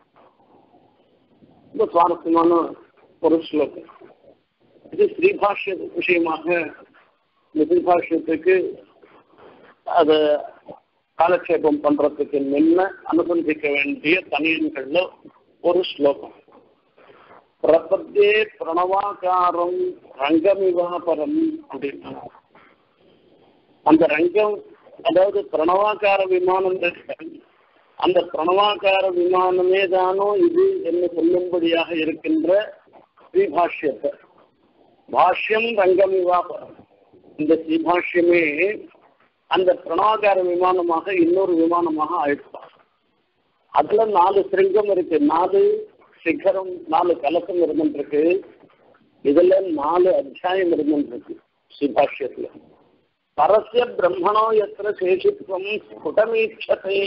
ரொம்ப சுவாரஸ்யமான ஒரு ஸ்லோகம் இது ஸ்ரீபாஷ்ய விஷயமாக இந்த ஸ்ரீபாஷ்யத்துக்கு அதை காலக்ஷேபம் பண்றதுக்கு முன்ன அனுசந்திக்க வேண்டிய தனியன்கள்ல ஒரு ஸ்லோகம் பிரபத்தே பிரணவாகாரம் ரங்கமிவாபரம் அப்படின்னா அந்த ரங்கம் அதாவது பிரணவாக்கார விமானம் அந்த பிரணவாக்கார விமானமே தானோ இது என்று சொல்லும்படியாக இருக்கின்ற ஸ்ரீபாஷ்யத்தை பாஷ்யம் ரங்கமிவாபரம் இந்த ஸ்ரீபாஷ்யமே அந்த பிரணவாகார விமானமாக இன்னொரு விமானமாக ஆயிடுப்பார் அதுல நாலு சிருங்கம் இருக்கு நாலு சிகரம் நாலு கலசம் இருந்துருக்கு இதுல நாலு அத்தியாயம் இருந்துருக்கு ஸ்ரீபாஷ்யத்துல பரஸ்ய பிரம்மணோ எத்திர சேஷித்வம் ஸ்புடமீட்சத்தை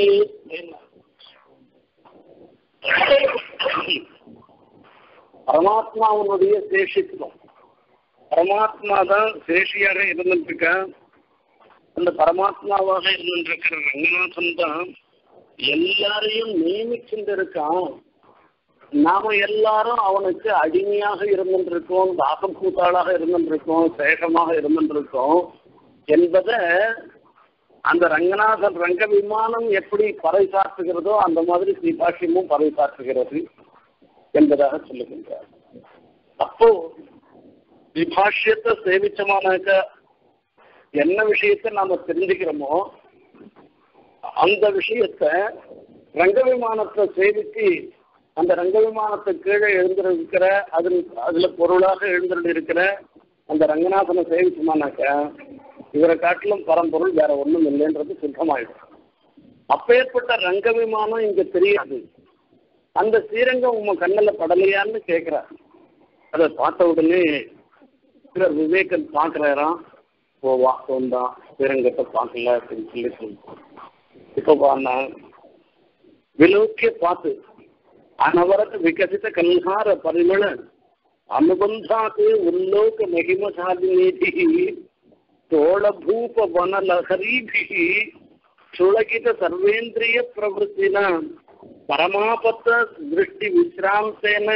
பரமாத்மாவுடைய சேஷித்வம் பரமாத்மா தான் சேஷியாக இருந்துருக்க அந்த பரமாத்மாவாக இருந்திருக்கிற ரங்கநாதன் தான் எல்லாரையும் நியமிச்சுட்டு இருக்கான் நாம எல்லாரும் அவனுக்கு அடிமையாக இருந்திருக்கோம் தாசபூத்தாளாக இருந்திருக்கோம் சேஷமாக இருந்திருக்கோம் என்பதை அந்த ரங்கநாதன் ரங்க விமானம் எப்படி பறைசாற்றுகிறதோ அந்த மாதிரி ஸ்ரீபாஷ்யமும் பறைசாற்றுகிறது என்பதாக சொல்லுகின்றார் அப்போ விபாஷ்யத்தை சேவிச்சமானாக்க என்ன விஷயத்தை நாம தெரிஞ்சுக்கிறோமோ அந்த விஷயத்த ரங்க விமானத்தை சேவித்து அந்த ரங்க விமானத்துக்கு கீழே எழுந்திருக்கிற அதில் அதுல பொருளாக எழுந்திருக்கிற அந்த ரங்கநாதனை சேவிச்சோமானாக்க இவரை காட்டிலும் பரம்பொருள் வேற ஒண்ணும் இல்லைன்றது சுத்தமாயிடும் அப்பேற்பட்ட ரங்க விமானம் இங்க தெரியாது அந்த ஸ்ரீரங்கம் உங்க கண்ணில் படலையான்னு கேட்கிறார் அதை பார்த்த உடனே சிலர் விவேகன் பார்க்கிறாராம் ஓ வாஸ்தவம் தான் ஸ்ரீரங்கத்தை பார்க்கல அப்படின்னு சொல்லி சொல்லுவோம் இப்போ பாருங்க விலோக்கிய பார்த்து அனவரத் விகசித கல்ஹார பரிமள அனுபந்தாத் உல்லோக மகிமசாலினீதி தோளபூப வனலஹரீபிः சுளகித சர்வேந்திரிய பிரவృத்தினா பரமாபத்த திருஷ்டி விசிராந்தேன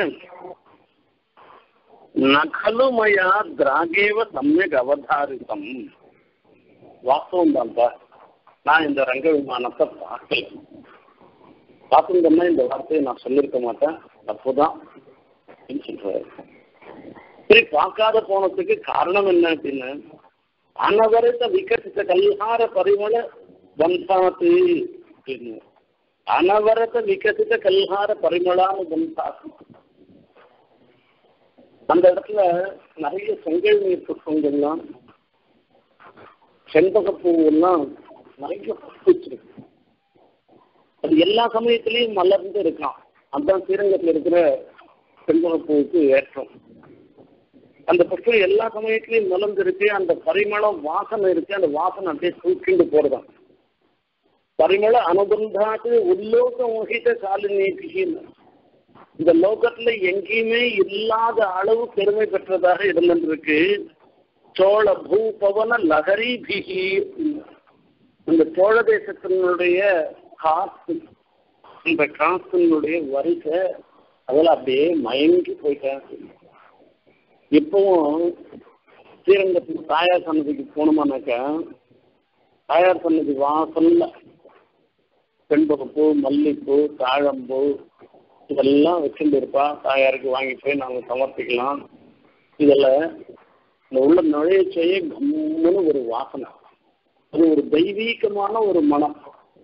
நகலு மயா திராகேவ சமயக் அவதாரிதம் வாஸ்தவம் தான்ப்பா நான் இந்த ரங்க விமானத்தை பார்க்கல பார்த்துருந்தேன்னா இந்த வார்த்தையை நான் சொல்லியிருக்க மாட்டேன் தப்புதான் அப்படின்னு சொல்றாரு சரி பார்க்காத போனதுக்கு காரணம் என்ன அப்படின்னு அனவரத விகசித்த கல்யார பரிமள பந்தாத்து அப்படின்னு அனவரத விகசித்த கல்யார பரிமளான பந்தாத்து அந்த இடத்துல நிறைய செங்கல் நீர் புஷ்பங்கள்லாம் செண்பகப்பூ எல்லாம் நிறைய புஷ்பிச்சிருக்கு அது எல்லா சமயத்திலையும் மலர்ந்து இருக்கான் அதுதான் ஸ்ரீரங்கத்தில் இருக்கிற செண்பகப்பூவுக்கு ஏற்றம் அந்த புஷ்பம் எல்லா சமயத்திலையும் மலர்ந்து இருக்கு அந்த பரிமளம் வாசனை இருக்கு அந்த வாசனை அப்படியே தூக்கிண்டு போறதான் பரிமள அனுபந்தாது உல்லோக மோகித காலினேபிகின்னு இந்த லோகத்துல எங்கேயுமே இல்லாத அளவு பெருமை பெற்றதாக இருந்திருக்கு சோழ பூபவன லகரி பிகி இந்த சோழ தேசத்தினுடைய காத்து இந்த காத்தினுடைய வரிசை அதில் அப்படியே மயங்கி போயிட்டேன் இப்பவும் ஸ்ரீரங்கத்துக்கு தாயார் சன்னதிக்கு போனோமானாக்கா தாயார் சன்னதி வாசல்ல பெண்பகப்பூ மல்லிப்பூ தாழம்பூ இதெல்லாம் வச்சுட்டு இருப்பா தாயாருக்கு வாங்கி போய் நாங்கள் சமர்ப்பிக்கலாம் இதில் இந்த உள்ள நுழையச்சையே கம்முன்னு ஒரு வாசனை அது ஒரு தெய்வீகமான ஒரு மனம்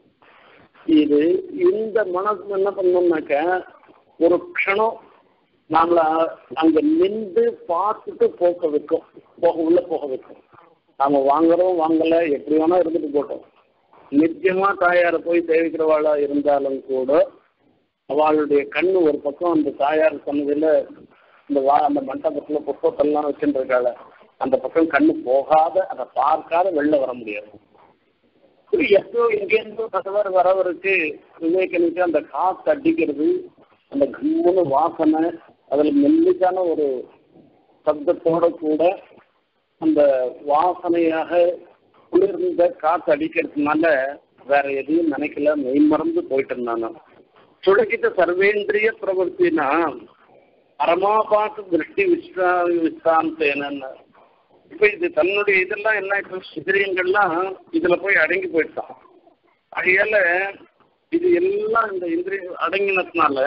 இது இந்த மனம் என்ன பண்ணோம்னாக்க ஒரு க்ஷணம் நம்மள அங்க நின்று பார்த்துட்டு போக வைக்கும் போக உள்ள போக வைக்கும் நாம வாங்குறோம் வாங்கல எப்படி வேணா இருந்துட்டு போட்டோம் நிச்சயமா தாயாரை போய் சேவிக்கிறவாளா இருந்தாலும் கூட அவளுடைய கண்ணு ஒரு பக்கம் அந்த தாயார் சொன்னதுல இந்த வா அந்த மண்டபத்துல புஷ்பத்தெல்லாம் வச்சுட்டு இருக்காள அந்த பக்கம் கண்ணு போகாத அதை பார்க்காத வெளில வர முடியாது எப்போ இங்கேருந்து கதவர் வரவருக்கு விவேகனுக்கு அந்த காத்து அடிக்கிறது அந்த கம்முன்னு வாசனை அதில் மெல்லிசான ஒரு சப்தத்தோட கூட அந்த வாசனையாக குளிர்ந்த காத்து அடிக்கிறதுனால வேற எதையும் நினைக்கல மெய்மறந்து போயிட்டு இருந்தாங்க சுழகித்த சர்வேந்திரிய பிரவர்த்தினா பரமாபாத்து திருஷ்டி விஸ்ரா விஸ்ராந்தேனன்னு இப்ப இது தன்னுடைய இதெல்லாம் என்ன இப்போ சிதிரியங்கள்லாம் இதுல போய் அடங்கி போயிட்டான் அதையால இது எல்லாம் இந்த இந்திரிய அடங்கினதுனால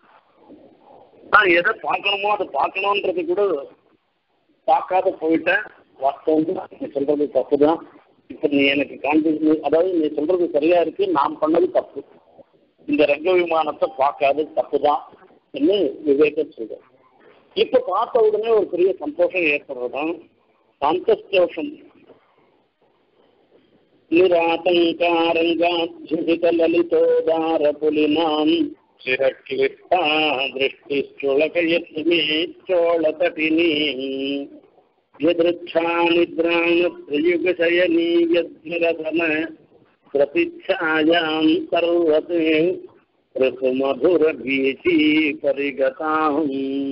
நான் எதை பார்க்கணுமோ அதை பார்க்கணுன்றது கூட பார்க்காத போயிட்டேன் வாஸ்தவம் தான் நீ சொல்றது தப்பு தான் இப்ப நீ எனக்கு காண்பி அதாவது நீ சொல்றது சரியா இருக்கு நான் பண்ணது தப்பு இந்த ரங்க விமானத்தை பார்க்காது தப்பு தான் என்று விவேகம் சொல்றேன் இப்ப பார்த்த உடனே ஒரு பெரிய சந்தோஷம் ஏற்படுறதுதான் சந்தோஷம் நிராதங்காரங்காத்யுதிதலலிதோதார புலினாம் சிரக்லிஷ்டா திருஷ்டிச்சுளகயத் மே சோழதபினீம் यदृच्छा निद्राणत्रयुगशयनी यद्भिरधन प्रतीक्षायां सर्वते ऋतुमधुरभीति परिगताम्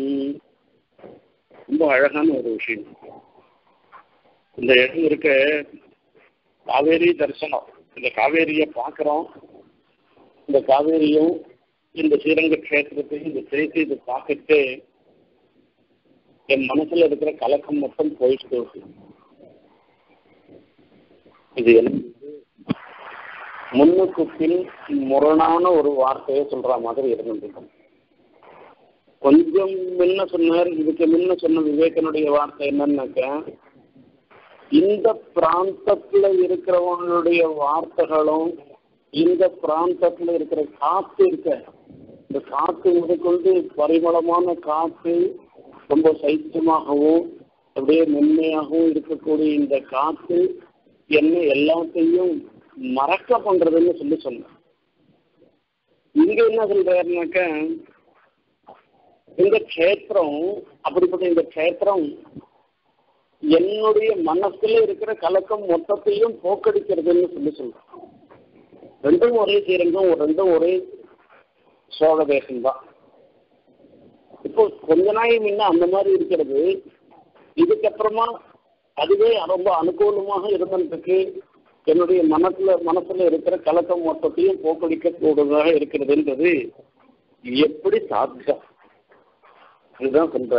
ரொம்ப அழகான ஒரு விஷயம் இந்த இடம் இருக்க காவேரி தரிசனம் இந்த காவேரியை பார்க்குறோம் இந்த காவேரியும் இந்த ஸ்ரீரங்க கஷேத்திரத்தையும் இந்த சேர்த்து இதை பார்த்துட்டு என் மனசுல இருக்கிற கலக்கம் மட்டும் போயிட்டு இருக்கு இது எனக்கு முன்னுக்கு பின் முரணான ஒரு வார்த்தையை சொல்ற மாதிரி இருந்துருக்கும் கொஞ்சம் முன்ன சொன்னார் இதுக்கு முன்ன சொன்ன விவேகனுடைய வார்த்தை என்னன்னாக்க இந்த பிராந்தத்துல இருக்கிறவங்களுடைய வார்த்தைகளும் இந்த பிராந்தத்துல இருக்கிற காத்து இருக்க இந்த காத்து முதற்கொண்டு பரிமளமான காத்து ரொம்ப சைத்தியமாகவும் அப்படியே மென்மையாகவும் இருக்கக்கூடிய இந்த காத்து என்ன எல்லாத்தையும் மறக்க பண்றதுன்னு சொல்லி சொன்னேன் இங்க என்ன சொல்றாருனாக்க இந்த க்ஷேத்திரம் அப்படிப்பட்ட இந்த க்ஷேத்திரம் என்னுடைய மனசுல இருக்கிற கலக்கம் மொத்தத்தையும் போக்கடிக்கிறதுன்னு சொல்லி சொல்றேன் ரெண்டும் ஒரே ஸ்ரீரங்கம் ரெண்டும் ஒரே சோழ தேசம்தான் இப்போ கொஞ்ச நாள் முன்ன அந்த மாதிரி இருக்கிறது இதுக்கப்புறமா அதுவே ரொம்ப அனுகூலமாக இருந்ததுக்கு என்னுடைய மனசுல மனசுல இருக்கிற கலக்கம் மொத்தத்தையும் போக்கடிக்க கூடுதலாக இருக்கிறதுன்றது எப்படி சாத்தியம் இதுதான் சொல்ற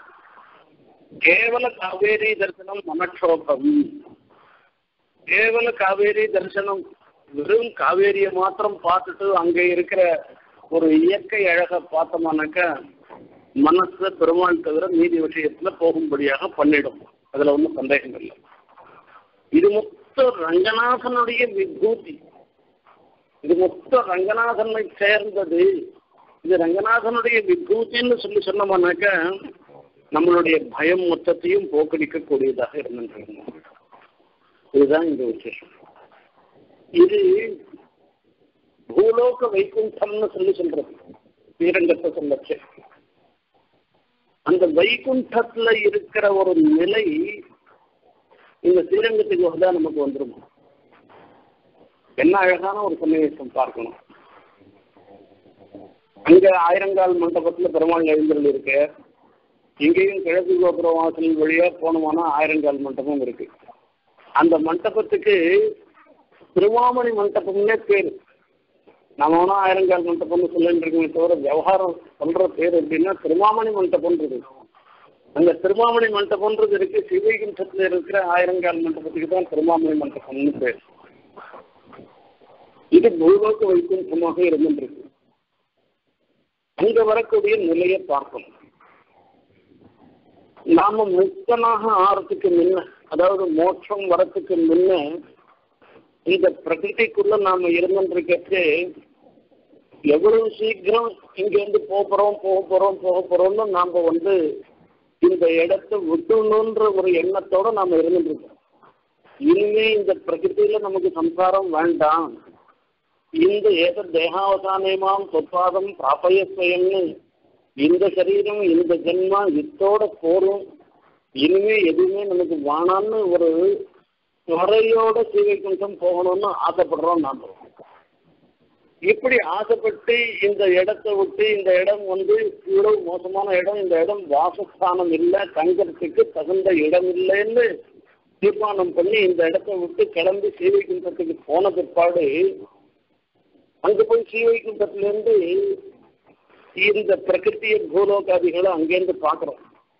கேவல காவேரி தரிசனம் மனக்ஷோகம் கேவல காவேரி தரிசனம் வெறும் காவேரியை மாத்திரம் பார்த்துட்டு அங்க இருக்கிற ஒரு இயற்கை அழகை பார்த்தோம்னாக்கா மனச பெருமாள் தவிர மீதி விஷயத்துல போகும்படியாக பண்ணிடும் அதுல ஒன்றும் சந்தேகம் இல்லை இது மொத்தம் ரங்கநாதனுடைய விபூதி இது மொத்தம் ரங்கநாதனை சேர்ந்தது இது ரங்கநாதனுடைய விபூதின்னு சொல்லி சொன்னோம்னாக்க நம்மளுடைய பயம் மொத்தத்தையும் போக்கடிக்கக்கூடியதாக இருந்துருக்கணும் இதுதான் இந்த விசேஷம் இது பூலோக வைகுண்டம்னு சொல்லி சொல்றது ஸ்ரீரங்கத்தை சொல்லச்சு அந்த வைகுண்டத்துல இருக்கிற ஒரு நிலை இந்த ஸ்ரீரங்கத்துக்கு வந்தா நமக்கு வந்துருமா என்ன அழகான ஒரு சன்னிவேசம் பார்க்கணும் அங்க ஆயிரங்கால் மண்டபத்துல பெருமாள் எழுந்தருள் இருக்கு இங்கேயும் கிழக்கு கோபுர வாசல் வழியா போனோம்னா ஆயிரங்கால் மண்டபம் இருக்கு அந்த மண்டபத்துக்கு திருவாமணி மண்டபம்னே பேரு நம்ம வேணா ஆயிரங்கால் மண்டபம்னு சொல்லிட்டு இருக்கோமே தவிர விவகாரம் சொல்ற பேர் எப்படின்னா திருமாமணி மண்டபம்ன்றது அந்த திருமாமணி மண்டபம்ன்றது இருக்கு சிவகுண்டத்துல இருக்கிற ஆயிரங்கால் மண்டபத்துக்கு தான் திருமாமணி மண்டபம்னு பேர் இது பூலோக வைகுண்டமாக இருந்துருக்கு அங்க வரக்கூடிய நிலையை பார்க்கணும் நாம முக்தனாக ஆறதுக்கு முன்ன அதாவது மோட்சம் வரத்துக்கு முன்ன இந்த பிரகிருதிக்குள்ள நாம இருந்துருக்கச்சு எவ்வளவு சீக்கிரம் இங்க இருந்து போறோம் போக போறோம் போக போறோம்னு நாம வந்து இந்த இடத்தை விட்டுணுன்ற ஒரு எண்ணத்தோட நாம இருந்துருக்கோம் இனிமே இந்த பிரகிருதியில நமக்கு சம்சாரம் வேண்டாம் இந்த ஏத தேகாவசானமாம் சொற்பாதம் பிராபயஸ்வயம்னு இந்த சரீரம் இந்த ஜென்மா இத்தோட போரும் இனிமே எதுவுமே நமக்கு வேணான்னு ஒரு துறையோட சீவைகுண்டம் போகணும்னு ஆசைப்படுறோம் நாம் இப்படி ஆசைப்பட்டு இந்த இடத்தை விட்டு இந்த இடம் வந்து இவ்வளவு மோசமான இடம் இந்த இடம் வாசஸ்தானம் இல்லை தங்கறதுக்கு தகுந்த இடம் இல்லைன்னு தீர்மானம் பண்ணி இந்த இடத்தை விட்டு கிளம்பி சீவைகுண்டத்துக்கு போன பிற்பாடு அங்க போய் சீவைகுண்டத்திலிருந்து இந்த பிரகிருத்திய பூலோகாதிகளை அங்கேருந்து பார்க்குறோம்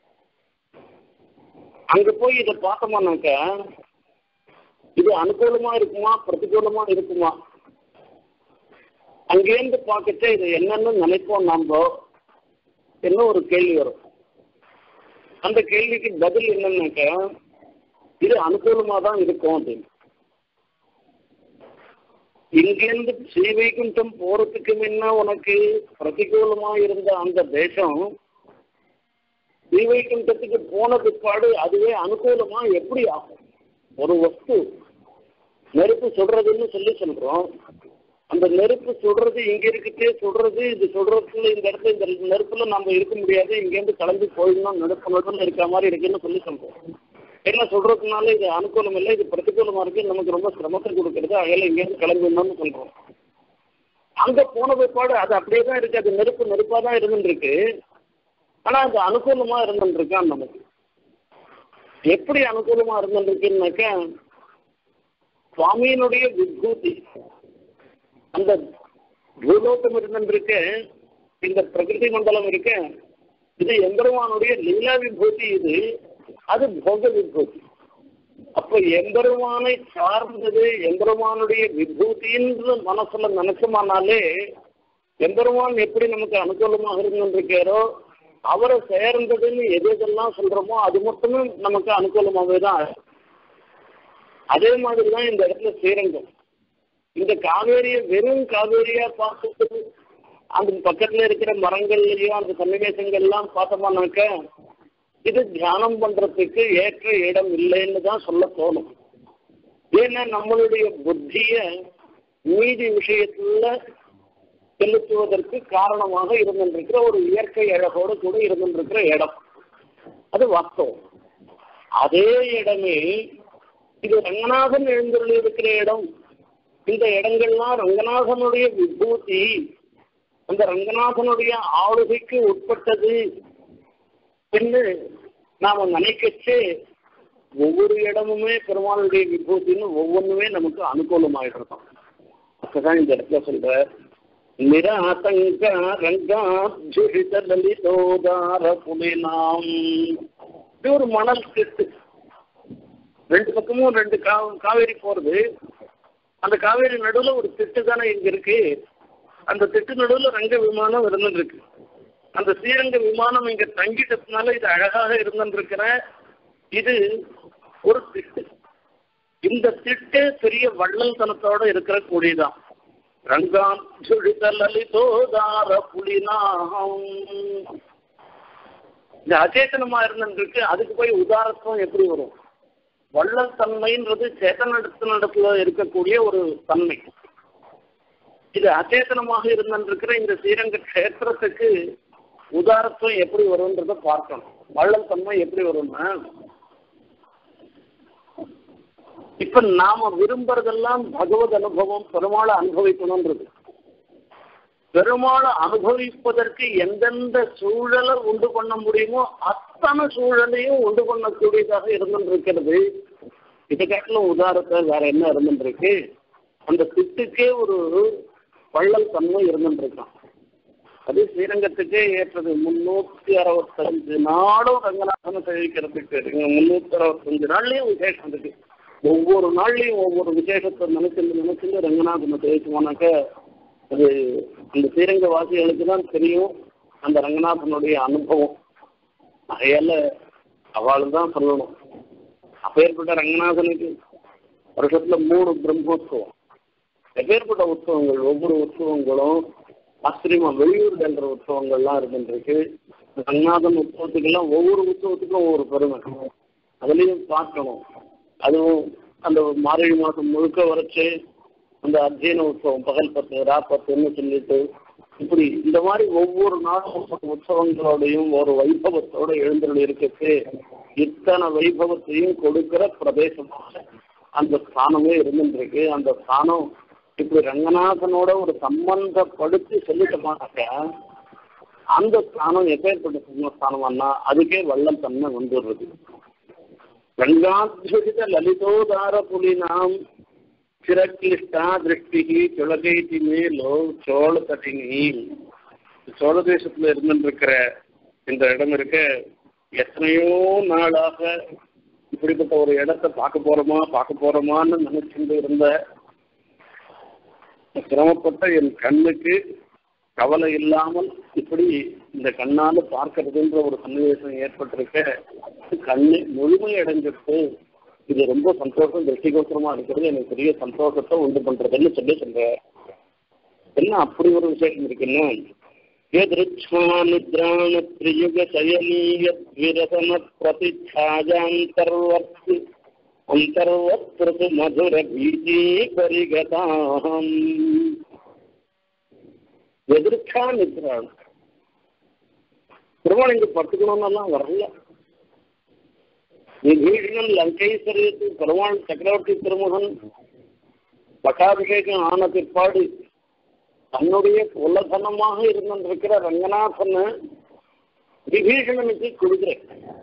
அங்க போய் இதை பார்த்தோம்னாக்க இது அனுகூலமா இருக்குமா பிரதிகூலமா இருக்குமா அங்கேருந்து பார்க்கச்சே இது என்னன்னு நினைப்போம் நாம என்ன ஒரு கேள்வி வரும் அந்த கேள்விக்கு பதில் என்னன்னாக்க இது அனுகூலமா தான் இருக்கும் அப்படின்னு இங்கிருந்து ஸ்ரீவைகுண்டம் போறதுக்கு முன்ன உனக்கு பிரதிகூலமா இருந்த அந்த தேசம் ஸ்ரீவைகுண்டத்துக்கு போன பிற்பாடு அதுவே அனுகூலமா எப்படி ஆகும் ஒரு வஸ்து நெருப்பு சுடுறதுன்னு சொல்லி சொல்றோம் அந்த நெருப்பு சுடுறது இங்க இருக்கிட்டே சுடுறது இது சுடுறதுல இந்த இடத்துல இந்த நெருப்புல நம்ம இருக்க முடியாது இங்கேருந்து கிளம்பி போயிடணும் நெருப்பு நடுவில் இருக்க மாதிரி இருக்குன்னு சொல்லி சொல்றோம் என்ன சொல்றதுனால இது அனுகூலம் இல்லை இது பிரதிகூலமா இருக்கு நமக்கு ரொம்ப சிரமத்தை கொடுக்கறது அகையில இங்கேருந்து கிளம்பிடணும்னு சொல்றோம் அங்க போன பிற்பாடு அது அப்படியே தான் இருக்கு அது நெருப்பு நெருப்பா தான் இருந்துருக்கு ஆனா அது அனுகூலமா இருந்துருக்கான் நமக்கு எப்படி அனுகூலமா இருந்துருக்குன்னாக்கா சுவாமியினுடைய விபூதி அந்த பூலோகம் இருந்துருக்கு இந்த பிரகிருதி மண்டலம் இருக்க இது எம்பெருமானுடைய லீலா விபூதி இது அது போக விபூதி அப்ப எம்பெருமானை சார்ந்தது எம்பெருமானுடைய விபூதின்னு மனசுல நினைச்சோமானாலே எம்பெருமான் எப்படி நமக்கு அனுகூலமாக இருந்திருக்காரோ அவரை சேர்ந்ததுன்னு எது எதெல்லாம் சொல்றோமோ அது மட்டுமே நமக்கு அனுகூலமாகவே தான் ஆகும். அதே மாதிரி தான் இந்த இடத்துல ஸ்ரீரங்கம் இந்த காவேரியை வெறும் காவேரியா பார்த்துட்டு அந்த பக்கத்துல இருக்கிற மரங்கள்லயும் அந்த சன்னிவேசங்கள்லாம் பார்த்தோம்னாக்க இது தியானம் பண்றதுக்கு ஏற்ற இடம் இல்லைன்னு தான் சொல்ல தோணும் ஏன்னா நம்மளுடைய புத்திய மீதி விஷயத்துல செலுத்துவதற்கு காரணமாக இருந்திருக்கிற ஒரு இயற்கை அழகோடு கூட இருந்திருக்கிற இடம் அது வாஸ்தவம் அதே இடமே இது ரங்கநாதன் எழுந்தருள் இருக்கிற இடம் இந்த இடங்கள்லாம் ரங்கநாதனுடைய விபூதி அந்த ரங்கநாதனுடைய ஆளுகைக்கு உட்பட்டது என்று நாம நினைக்கச்சே ஒவ்வொரு இடமுமே பெருமாளுடைய விபூதின்னு ஒவ்வொன்றுமே நமக்கு அனுகூலமாயிட்டு அப்பதான் இந்த இடத்துல சொல்ற நிராதங்க ரங்காஜுஷித லலிதோதார புலினாம் இது ஒரு மணல் திட்டு ரெண்டு பக்கமும் ரெண்டு கா காவேரி போறது அந்த காவேரி நடுவுல ஒரு திட்டு தானே இங்க இருக்கு அந்த திட்டு நடுவுல ரங்க விமானம் இருந்துருக்கு அந்த ஸ்ரீரங்க விமானம் இங்க தங்கிட்டதுனால இது அழகாக இருந்திருக்கிற இது ஒரு திட்டு இந்த திட்டு பெரிய வள்ளல் தனத்தோட இருக்கிற கொடிதான் ரங்கான் சுழித லலிதோதார புலினாம் இந்த அச்சேதனமா இருந்திருக்கு அதுக்கு போய் உதாரத்துவம் எப்படி வரும் வள்ளல் தன்மைன்றது சேத்தனிடத்தினிடத்துல இருக்கக்கூடிய ஒரு தன்மை இது அச்சேதனமாக இருந்திருக்கிற இந்த ஸ்ரீரங்க கஷேத்திரத்துக்கு உதாரத்துவம் எப்படி வரும்ன்றத பார்க்கணும் வள்ளல் தன்மை எப்படி வரும்னா இப்ப நாம விரும்புறதெல்லாம் பகவத் அனுபவம் பெருமாளை அனுபவிக்கணும்ன்றது பெருமாளை அனுபவிப்பதற்கு எந்தெந்த சூழலை உண்டு பண்ண முடியுமோ அத்தனை சூழலையும் உண்டு பண்ணக்கூடியதாக இருந்திருக்கிறது இதை காட்டிலும் உதாரணத்தை வேற என்ன இருந்துருக்கு அந்த திட்டுக்கே ஒரு வள்ளல் தன்மை இருந்துருக்கான் அது ஸ்ரீரங்கத்துக்கே ஏற்றது முன்னூத்தி அறுபத்தஞ்சு நாளும் ரங்கநாதனை தெரிவிக்கிறதுக்கு முன்னூத்தி அறுபத்தஞ்சு நாள்லயும் விசேஷம் இருக்கு ஒவ்வொரு நாள்லயும் ஒவ்வொரு விசேஷத்தை நினைச்சிருந்து நினைச்சிருந்து ரங்கநாதனை தெரிவிச்சோம்னாக்க அது அந்த ஸ்ரீரங்க வாசிகளுக்கு தான் தெரியும் அந்த ரங்கநாதனுடைய அனுபவம் அதையால அவள் தான் சொல்லணும் அப்பேற்பட்ட ரங்கநாதனுக்கு வருஷத்துல மூணு பிரம்மோத்சவம் எப்பேற்பட்ட உற்சவங்கள் ஒவ்வொரு உற்சவங்களும் ஆச்சரியமா வெளியூர் என்ற உற்சவங்கள்லாம் இருந்துருக்கு ரங்கநாதன் உற்சவத்துக்கெல்லாம் ஒவ்வொரு உற்சவத்துக்கும் ஒவ்வொரு பெருமை அதுலயும் பார்க்கணும் அதுவும் அந்த மார்கழி மாதம் முழுக்க வரைச்சு அந்த அத்தியன உற்சவம் பகல் பத்து ரா பத்துன்னு சொல்லிட்டு இப்படி இந்த மாதிரி ஒவ்வொரு நாளும் ஒவ்வொரு உற்சவங்களோடையும் ஒரு வைபவத்தோட எழுந்தருள் இருக்கிறது இத்தனை வைபவத்தையும் கொடுக்கிற பிரதேசமாக அந்த ஸ்தானமே இருந்துருக்கு அந்த ஸ்தானம் இப்படி ரங்கநாதனோட ஒரு சம்பந்தப்படுத்தி சொல்லிட்டோமானாக்க அந்த ஸ்தானம் எப்பேற்பட்ட சிம்மஸ்தானம்னா அதுக்கே வள்ளல் தன்மை வந்துடுறது ரங்காத்யுஷித லலிதோதார புலினாம் சிரக்லிஷ்டா திருஷ்டி சுழகைத்தி மேலோ சோழ தட்டினி சோழ தேசத்துல இருந்துருக்கிற இந்த இடம் இருக்க எத்தனையோ நாளாக இப்படிப்பட்ட ஒரு இடத்த பார்க்க போறோமா பார்க்க போறோமான்னு நினைச்சிட்டு இருந்த சிரமப்பட்ட என் கண்ணுக்கு கவலை இல்லாமல் இப்படி இந்த கண்ணால பார்க்கறதுன்ற ஒரு சன்னிவேசம் ஏற்பட்டிருக்க கண்ணு முழுமை அடைஞ்சிட்டு இது ரொம்ப சந்தோஷம் திருஷ்டிகோசரமா இருக்கிறது எனக்கு பெரிய சந்தோஷத்தை உண்டு பண்றதுன்னு சொல்லி சொல்ற என்ன அப்படி ஒரு விசேஷம் இருக்குன்னா यदृच्छानिद्राण त्रियुग शयनीयद्विरसन प्रतिच्छाजान्तर्वर्ति अन्तर्वत्प्रतु मधुर बीजी परिगताहम् எதிர்ச்சா நித்ரான் பெருமாள் இங்க படுத்துக்கணும்னெல்லாம் வரல விபீஷணன் லங்கேஸ்வரியத்து பெருமாள் சக்கரவர்த்தி திருமுகன் பட்டாபிஷேகம் ஆன பிற்பாடு தன்னுடைய குலதனமாக இருந்திருக்கிற ரங்கநாதன் விபீஷணனுக்கு கொடுக்குறேன்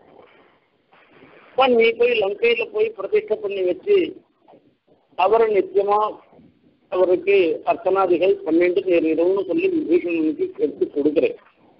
நீ போய் லங்கையில போய் பிரதிஷ்டை பண்ணி வச்சு அவரை நிச்சயமா அவருக்கு அர்ச்சனாதிகள் பன்னெண்டு நேரிடும்னு சொல்லி விபீஷணனுக்கு எடுத்து கொடுக்குறேன்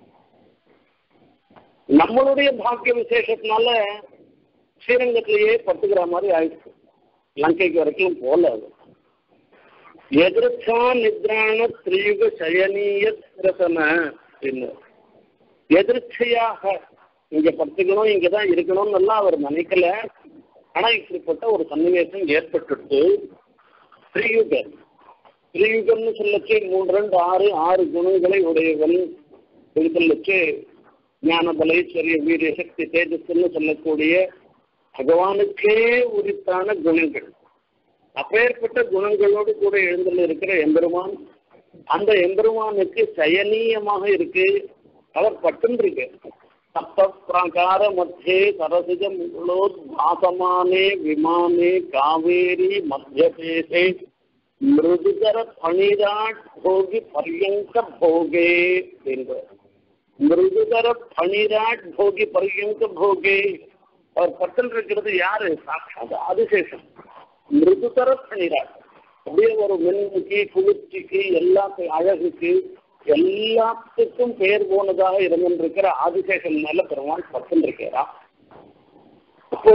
நம்மளுடைய பாக்கிய விசேஷத்தினால ஸ்ரீரங்கத்திலேயே பத்துக்கிற மாதிரி ஆயிடுச்சு லங்கைக்கு வரைக்கும் போல அது எதிர்ச்சா நித்ராண திரியுக சயனீய ரசன அப்படின்னு எதிர்ச்சையாக இங்க படுத்துக்கணும் இங்கதான் இருக்கணும்னு எல்லாம் அவர் நினைக்கல ஆனா இப்படிப்பட்ட ஒரு சன்னிவேசம் ஏற்பட்டுட்டு திரியுக திரியுகம்னு சொல்லச்சு மூன்று ரெண்டு ஆறு ஆறு குணங்களை உடையவன் சொல்லச்சு ஞானபலை சரிய வீரிய சக்தி தேஜஸ்ன்னு சொல்லக்கூடிய பகவானுக்கே உரித்தான குணங்கள் அப்பேற்பட்ட குணங்களோடு கூட எழுந்துள்ள இருக்கிற எம்பெருமான் அந்த எம்பெருமானுக்கு சயனீயமாக இருக்கு அவர் பட்டுருக்கு சப்த பிரகார மத்தியே சரசிஜம் பாசமானே விமானே காவேரி மத்தியதேசே மிருதுகர பணிராட் போகி பர்யங்க போகே அப்படின்ற மிருதுகர பணிராட் போகி பர்யங்க போகே அவர் பட்டன் இருக்கிறது யாரு சாட்சாத் ஆதிசேஷன் மிருதுதர பணிராட் அப்படியே ஒரு மென்மைக்கு குளிர்ச்சிக்கு எல்லாத்துக்கும் அழகுக்கு எல்லாத்துக்கும் பெயர் போனதாக இருந்திருக்கிற ஆதிசேஷன் மேல பெருமாள் பட்டன் இருக்கிறா அப்போ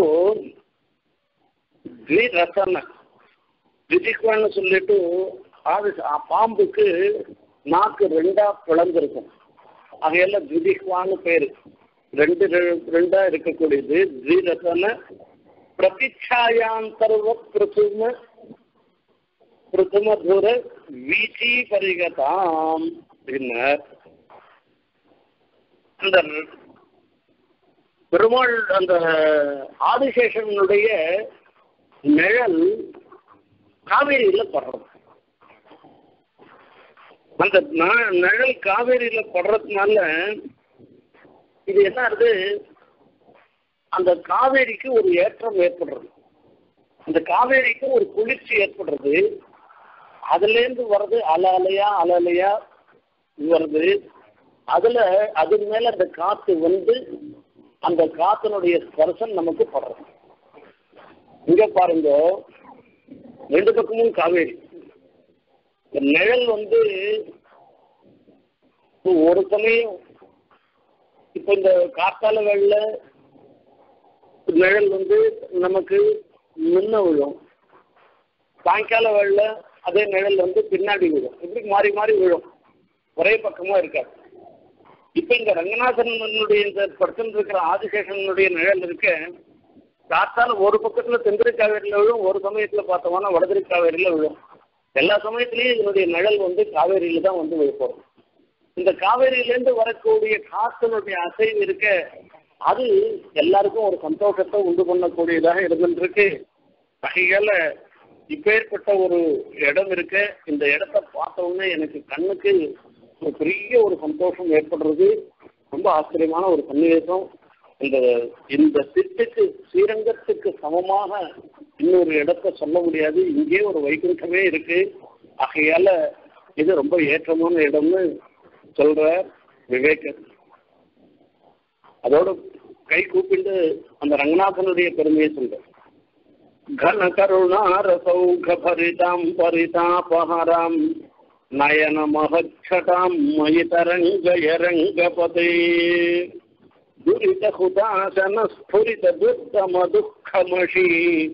ரசன விதிக்குவான்னு சொல்லிட்டு ஆதி பாம்புக்கு நாக்கு ரெண்டா பிளந்திருக்கும் அதையெல்லாம் திதிஹ்வான்னு பேரு ரெண்டு ரெ- ரெண்டா இருக்கக்கூடியது திரசன பிரதிச்சாயாந்தர்வ பிரசும பிரசுமதுர வீச்சி பரிகதாம் பின்னர் அந்த பெருமாள் அந்த ஆதிசேஷனுடைய நிழல் காவேரியில படுறது அந்த ந- நிழல் காவேரியில படுறதுனால இது என்ன ஆகுது அந்த காவேரிக்கு ஒரு ஏற்றம் ஏற்படுறது அந்த காவேரிக்கு ஒரு குளிர்ச்சி ஏற்படுறது அதுல இருந்து வர்றது அல அலையா அல அலையா வருது அதுல அது மேல அந்த காத்து வந்து அந்த காத்தினுடைய ஸ்பர்சம் நமக்கு படுறது இங்க பாருங்க ரெண்டு பக்கமும் காவேரி இந்த நிழல் வந்து இப்போ ஒரு சமயம் இப்போ இந்த காத்தால வெள்ள நிழல் வந்து நமக்கு முன்ன விழும் சாயங்கால வெள்ள அதே நிழல் வந்து பின்னாடி விழும் இப்படி மாறி மாறி விழும் ஒரே பக்கமா இருக்காது இப்ப இந்த ரங்கநாதனுடைய இந்த பர்சன் இருக்கிற ஆதிசேஷனுடைய நிழல் இருக்க காத்தால ஒரு பக்கத்துல தென்திரு காவேரியில விழும் ஒரு சமயத்துல பார்த்தோம்னா வடதிரு காவேரியில விழும் எல்லா சமயத்திலயும் இதனுடைய நிழல் வந்து காவேரியில தான் வந்து விழுப்போம் இந்த காவேரியிலேருந்து வரக்கூடிய காத்தினுடைய அசைவு இருக்க அது எல்லாருக்கும் ஒரு சந்தோஷத்தை உண்டு பண்ணக்கூடியதாக இருந்துருக்கு வகையால இப்பேற்பட்ட ஒரு இடம் இருக்கு இந்த இடத்த பார்த்த உடனே எனக்கு கண்ணுக்கு ஒரு பெரிய ஒரு சந்தோஷம் ஏற்படுறது ரொம்ப ஆச்சரியமான ஒரு சன்னிவேசம் இந்த இந்த திட்டுக்கு ஸ்ரீரங்கத்துக்கு சமமாக இன்னொரு இடத்த சொல்ல முடியாது இங்கே ஒரு வைகுண்டமே இருக்கு ஆகையால இது ரொம்ப ஏற்றமான இடம்னு சொல்ற விவேகன் அதோட கை கூப்பிட்டு அந்த ரங்கநாதனுடைய பெருமையை சொல்ற கன கருணா ரசௌக பரிதாம் பரிதாபஹராம் நயன மகச்சடாம் மயிதரங்கய ரங்கபதே துரித ஹுதாசன ஸ்புரித துர்தம துக்கமஷி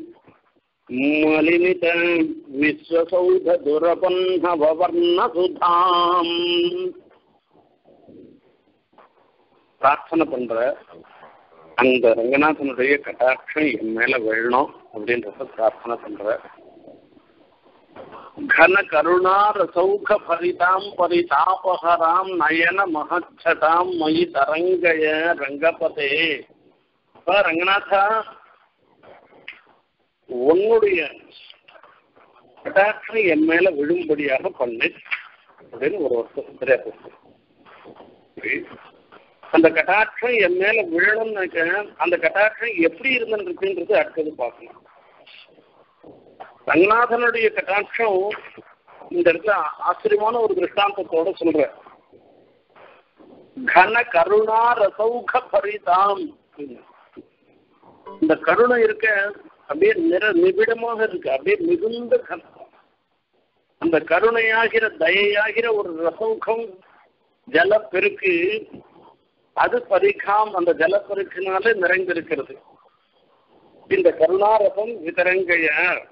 மலினித விஸ்வசௌத துரபன்ன வர்ண சுதாம் பிரார்த்தனை பண்ற அந்த ரங்கநாதனுடைய கட்டாட்சம் என் மேல விழணும் அப்படின்றத பிரார்த்தனை பண்ற கன கருணா ரசௌக பரிதாம் பரிதாபகராம் நயன மகச்சதாம் மயி தரங்கய ரங்கபதே அப்ப ரங்கநாதா உன்னுடைய கட்டாட்சம் என் மேல விழும்படியாக பண்ணு அப்படின்னு ஒரு வருஷம் சரியா போச்சு அந்த கட்டாட்சம் என் மேல விழணும்னாக்க அந்த கட்டாட்சம் எப்படி இருந்துருக்குன்றது அடுத்தது பார்க்கணும் ரங்கநாதனுடைய கட்டாட்சம் இந்த இடத்துல ஆச்சரியமான ஒரு திருஷ்டாந்தத்தோட சொல்ற கன கருணா ரசௌக பரிதாம் இந்த கருணை இருக்க அப்படியே நிற நிபிடமாக இருக்கு அப்படியே மிகுந்த கருணை அந்த கருணையாகிற தயையாகிற ஒரு ரசௌகம் ஜலப்பெருக்கு அது பரிகாம் அந்த ஜலப்பெருக்கினாலே நிறைந்திருக்கிறது இந்த கருணாரசம் விதரங்கைய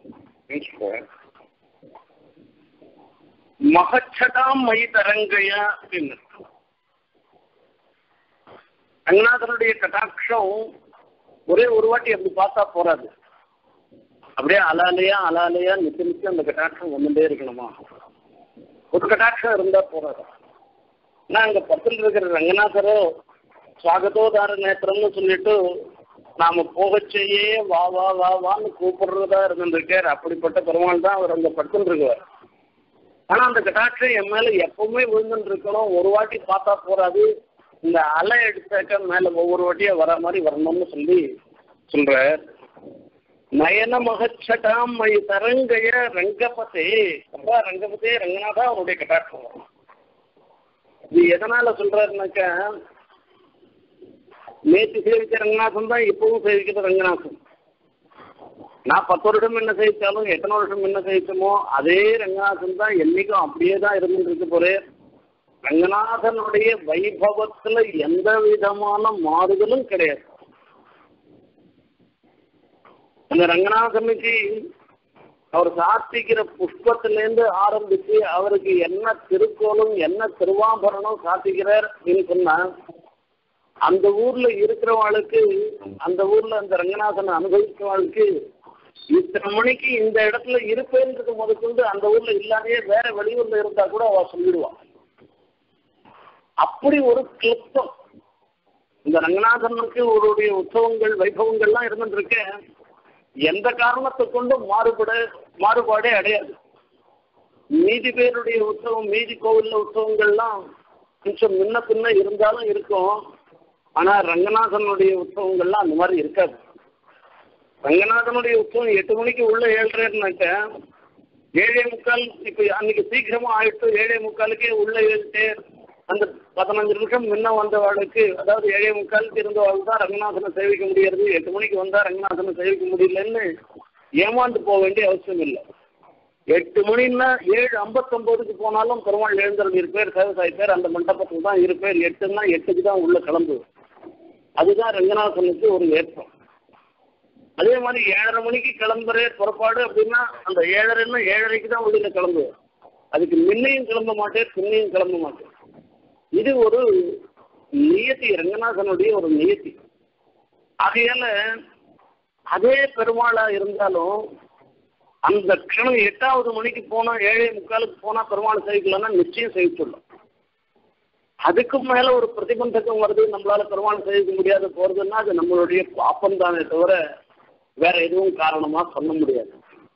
மகச்சடாம் மை தரங்கைய அப்படின்னு ரங்கநாதனுடைய கட்டாட்சம் ஒரே ஒரு வாட்டி அப்படி பார்த்தா போறாது அப்படியே அலாலையா அலாலையா நித்து நித்து அந்த கட்டாட்சம் வந்துட்டே இருக்கணுமா ஒரு கட்டாட்சம் இருந்தா போறாது நான் அங்க பக்கத்தில் இருக்கிற ரங்கநாதரோ சுவாகத்தோதார நேத்திரம்னு சொல்லிட்டு நாம போகச்சேயே வா வா வா வான்னு கூப்பிடுறதா இருந்திருக்கார் அப்படிப்பட்ட பெருமாள் தான் அவர் அங்க படுத்துட்டு இருக்குவார் ஆனா அந்த கட்டாட்சம் என் மேல எப்பவுமே விழுந்துட்டு இருக்கணும் ஒரு வாட்டி பார்த்தா போறாது இந்த அலை எடுத்தாக்க மேல ஒவ்வொரு வாட்டியா வர மாதிரி வரணும்னு சொல்லி சொல்ற நயன மகச்சட்டாம் மை தரங்கைய ரங்கபதே அப்பா ரங்கபதே ரங்கநாதா அவருடைய கட்டாட்சம் வரும் இது எதனால சொல்றாருனாக்கா நேற்று சேவிச்ச ரங்கநாதன் தான் இப்பவும் சேவிக்கிற ரங்கநாதன் நான் பத்து வருஷம் என்ன சேவிச்சாலும் எத்தனை வருஷம் என்ன சேவிச்சோமோ அதே ரங்கநாதன் தான் என்னைக்கும் அப்படியே தான் இருந்துட்டு இருக்கு போறேன் ரங்கநாதனுடைய வைபவத்துல எந்த விதமான மாறுதலும் கிடையாது அந்த ரங்கநாதனுக்கு அவர் சாத்திக்கிற புஷ்பத்திலேருந்து ஆரம்பிச்சு அவருக்கு என்ன திருக்கோலும் என்ன திருவாபரணம் சாத்திக்கிறார் அப்படின்னு சொன்னா அந்த ஊர்ல இருக்கிறவாளுக்கு அந்த ஊர்ல அந்த ரங்கநாதனை அனுபவிக்கிறவாளுக்கு இத்தனை மணிக்கு இந்த இடத்துல இருப்பேன்றது முதற்கொண்டு அந்த ஊர்ல இல்லாதையே வேற வெளியூர்ல இருந்தா கூட அவ சொல்லிடுவான் அப்படி ஒரு கிளிப்தம் இந்த ரங்கநாதனுக்கு அவருடைய உற்சவங்கள் வைபவங்கள்லாம் இருந்துருக்க எந்த காரணத்தை கொண்டும் மாறுபட மாறுபாடே அடையாது மீதி பேருடைய உற்சவம் மீதி கோவில்ல உற்சவங்கள்லாம் கொஞ்சம் முன்ன பின்ன இருந்தாலும் இருக்கும் ஆனா ரங்கநாதனுடைய உற்சவங்கள்லாம் அந்த மாதிரி இருக்காது ரங்கநாதனுடைய உற்சவம் எட்டு மணிக்கு உள்ள ஏழ்றேன்னாக்க ஏழே முக்கால் இப்ப அன்னைக்கு சீக்கிரமா ஆயிட்டு ஏழே முக்காலுக்கே உள்ள ஏறிட்டு அந்த பதினஞ்சு நிமிஷம் முன்ன வந்தவாளுக்கு அதாவது ஏழே முக்காலுக்கு இருந்தவாள் தான் ரங்கநாதனை சேவிக்க முடியறது எட்டு மணிக்கு வந்தா ரங்கநாதனை சேவிக்க முடியலன்னு ஏமாந்து போக வேண்டிய அவசியம் இல்லை எட்டு மணின்னா ஏழு ஐம்பத்தொன்பதுக்கு போனாலும் பெருமாள் எழுந்தருள் இருப்பேர் சேவசாய் பேர் அந்த மண்டபத்துக்கு தான் இருப்பேர் எட்டுன்னா எட்டுக்கு தான் உள்ள கிளம்பு அதுதான் ரங்கநாதனுக்கு ஒரு ஏற்றம் அதே மாதிரி ஏழரை மணிக்கு கிளம்புற புறப்பாடு அப்படின்னா அந்த ஏழரைன்னா ஏழரைக்கு தான் உள்ள கிளம்பு அதுக்கு முன்னையும் கிளம்ப மாட்டேன் பின்னையும் கிளம்ப மாட்டேன் இது ஒரு நியதி ரங்கநாதனுடைய ஒரு நியதி ஆகையால அதே பெருமாளா இருந்தாலும் அந்த க்ஷணம் எட்டாவது மணிக்கு போனா ஏழே முக்காலுக்கு போனா பெருமாள் சேவிக்கலன்னா நிச்சயம் சேவிச்சுடலாம் அதுக்கு மேல ஒரு பிரதிபந்தகம் வருது நம்மளால பெருமாள் சேவிக்க முடியாது போறதுன்னா அது நம்மளுடைய பாப்பம் தானே தவிர வேற எதுவும் காரணமா சொல்ல முடியாது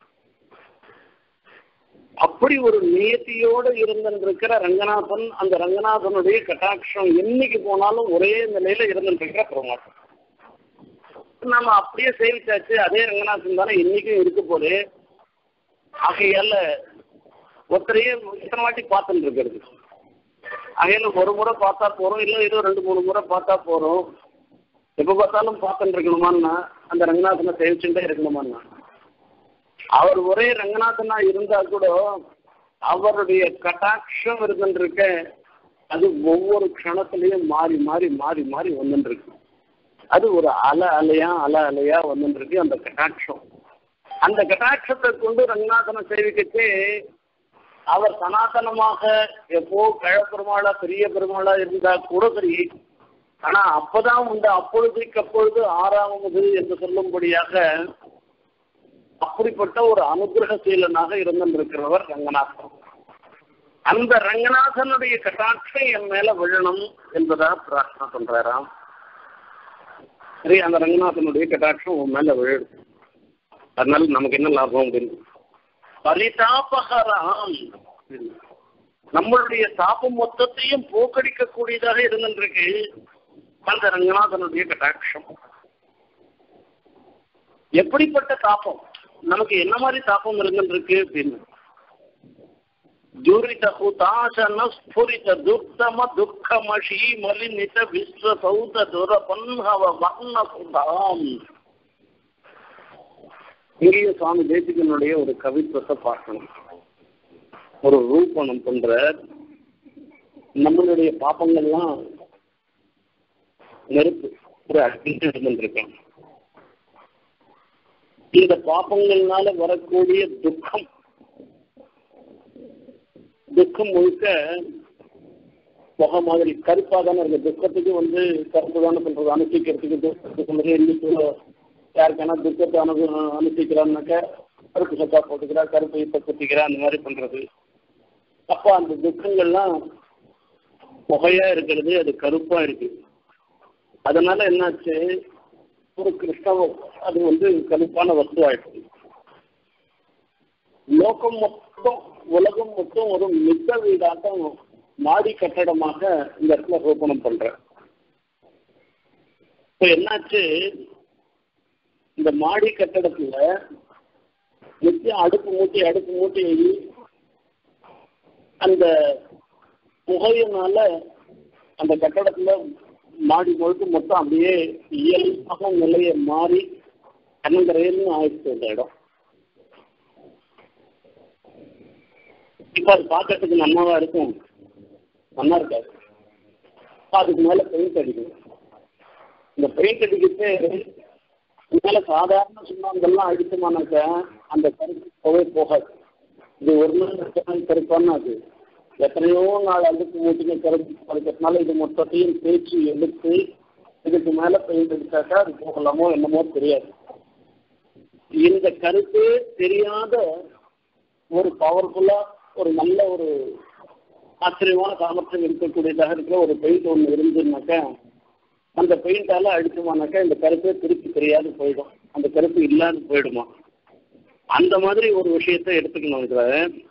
அப்படி ஒரு நியத்தியோடு இருந்திருக்கிற ரங்கநாதன் அந்த ரங்கநாதனுடைய கட்டாட்சம் என்னைக்கு போனாலும் ஒரே நிலையில இருந்துருக்கிற பெருமாள் நாம அப்படியே சேவிச்சாச்சு அதே ரங்கநாதன் தானே இன்னைக்கும் இருக்க போது ஆகையால ஒருத்தரையே இத்தனை வாட்டி பார்த்துட்டு இருக்கிறது ஆகையால ஒரு முறை பார்த்தா போறோம் இல்லை ஏதோ ரெண்டு மூணு முறை பார்த்தா போறோம் எப்ப பார்த்தாலும் பார்த்துட்டு இருக்கணுமான்னா அந்த ரங்கநாதனை சேவிச்சுட்டே இருக்கணுமான்னா அவர் ஒரே ரங்கநாதனா இருந்தா கூட அவருடைய கட்டாட்சம் இருந்துருக்க அது ஒவ்வொரு க்ஷணத்திலையும் மாறி மாறி மாறி மாறி வந்துருக்கு அது ஒரு அலை அலையா அலை அலையா வந்துருக்கு அந்த கட்டாட்சம் அந்த கட்டாட்சத்தை கொண்டு ரங்கநாதனை சேவிக்கச்சே அவர் சனாதனமாக எப்போ கழ பெருமாளா பெரிய பெருமாளா இருந்தா கூட சரி ஆனா அப்பதான் உண்டு அப்பொழுதுக்கு அப்பொழுது ஆறாவது என்று சொல்லும்படியாக அப்படிப்பட்ட ஒரு அனுகிரகசீலனாக இருந்திருக்கிறவர் ரங்கநாதன் அந்த ரங்கநாதனுடைய கட்டாட்சம் என் மேல விழணும் என்பதா பிரார்த்தனை பண்றாராம் சரி அந்த ரங்கநாதனுடைய கட்டாட்சம் உன் மேல விழுது அதனால நமக்கு என்ன லாபம் அப்படின்னு பரிதாபகராம் நம்மளுடைய தாபம் மொத்தத்தையும் போக்கடிக்க கூடியதாக இருந்திருக்கு அந்த ரங்கநாதனுடைய கட்டாட்சம் எப்படிப்பட்ட தாபம் நமக்கு என்ன மாதிரி தாபம் இருந்துருக்கு அப்படின்னு ದುರಿತ ಹುತಾಶನ ಸ್ಫುರಿತ ದುರ್ದಮ ದುಃಖಮಶಿ ಮಲಿನಿತ ವಿಶ್ವಸೌಧ ದುರಪನ್ಹವ வர்ண சுதாம் இங்கேயும் சுவாமி தேசிகனுடைய ஒரு கவித்துவத்தை பார்க்கணும் ஒரு ரூபணம் பண்ற நம்மளுடைய பாப்பங்கள்லாம் நெருப்பு ஒரு அடிட்டு இருந்துருக்கோம் இந்த பாப்பங்கள்னால வரக்கூடிய துக்கம் துக்கம் முழுக்க புகை மாதிரி கருப்பாக தானே இருக்கு துக்கத்துக்கு வந்து கருப்பு தானே பண்றது அனுப்பிக்கிறதுக்கு துக்கத்துக்கு இன்னைக்கு யாருக்கான துக்கத்தை அனு அனுப்பிக்கிறான்னாக்க கருப்பு சத்தா போட்டுக்கிறா கருப்பு இப்ப குத்திக்கிறா அந்த மாதிரி பண்றது அப்போ அந்த துக்கங்கள்லாம் புகையா இருக்கிறது அது கருப்பா இருக்கு அதனால என்னாச்சு ஒரு கிருஷ்ணவ அது வந்து கருப்பான வஸ்து ஆயிடுச்சு லோகம் மொத்தம் உலகம் மொத்தம் ஒரு மித்த வீடாட்டம் மாடி கட்டடமாக இந்த இடத்துல ரோபணம் பண்ற இப்போ என்னாச்சு இந்த மாடி கட்டடத்துல நித்தியம் அடுப்பு மூட்டி அடுப்பு மூட்டி அந்த புகையினால அந்த கட்டடத்துல மாடி முழுக்க மொத்தம் அப்படியே இயல்பாக நிலையை மாறி கண்ணங்கரையின்னு ஆயிடுச்சு அந்த இடம் இப்ப அது பார்க்கறதுக்கு நன்னாவா இருக்கும் நல்லா இருக்காது அதுக்கு மேல பெயிண்ட் அடிக்கணும் இந்த பெயிண்ட் அடிக்கிறது அதனால சாதாரண சுண்ணாம்பெல்லாம் அடிச்சோமானாக்க அந்த கருப்பு போகவே போகாது இது ஒரு நாள் ரெண்டு நாள் கருப்பான்னு அது எத்தனையோ நாள் அதுக்கு மூட்டின கருப்பு படுக்கிறதுனால இது மொத்தத்தையும் தேய்ச்சி எடுத்து இதுக்கு மேல பெயிண்ட் அடிச்சாக்கா அது போகலாமோ என்னமோ தெரியாது இந்த கருப்பே தெரியாத ஒரு பவர்ஃபுல்லா ஒரு நல்ல ஒரு ஆச்சரியமான சாமர்த்தியம் இருக்கக்கூடியதாக இருக்கிற ஒரு பெயிண்ட் ஒன்று இருந்துன்னாக்கா அந்த பெயிண்டால அடிச்சோமானாக்கா இந்த கருப்பே திருப்பி தெரியாது போயிடும் அந்த கருப்பு இல்லாது போயிடுமா அந்த மாதிரி ஒரு விஷயத்தை எடுத்துக்கணும் இதுல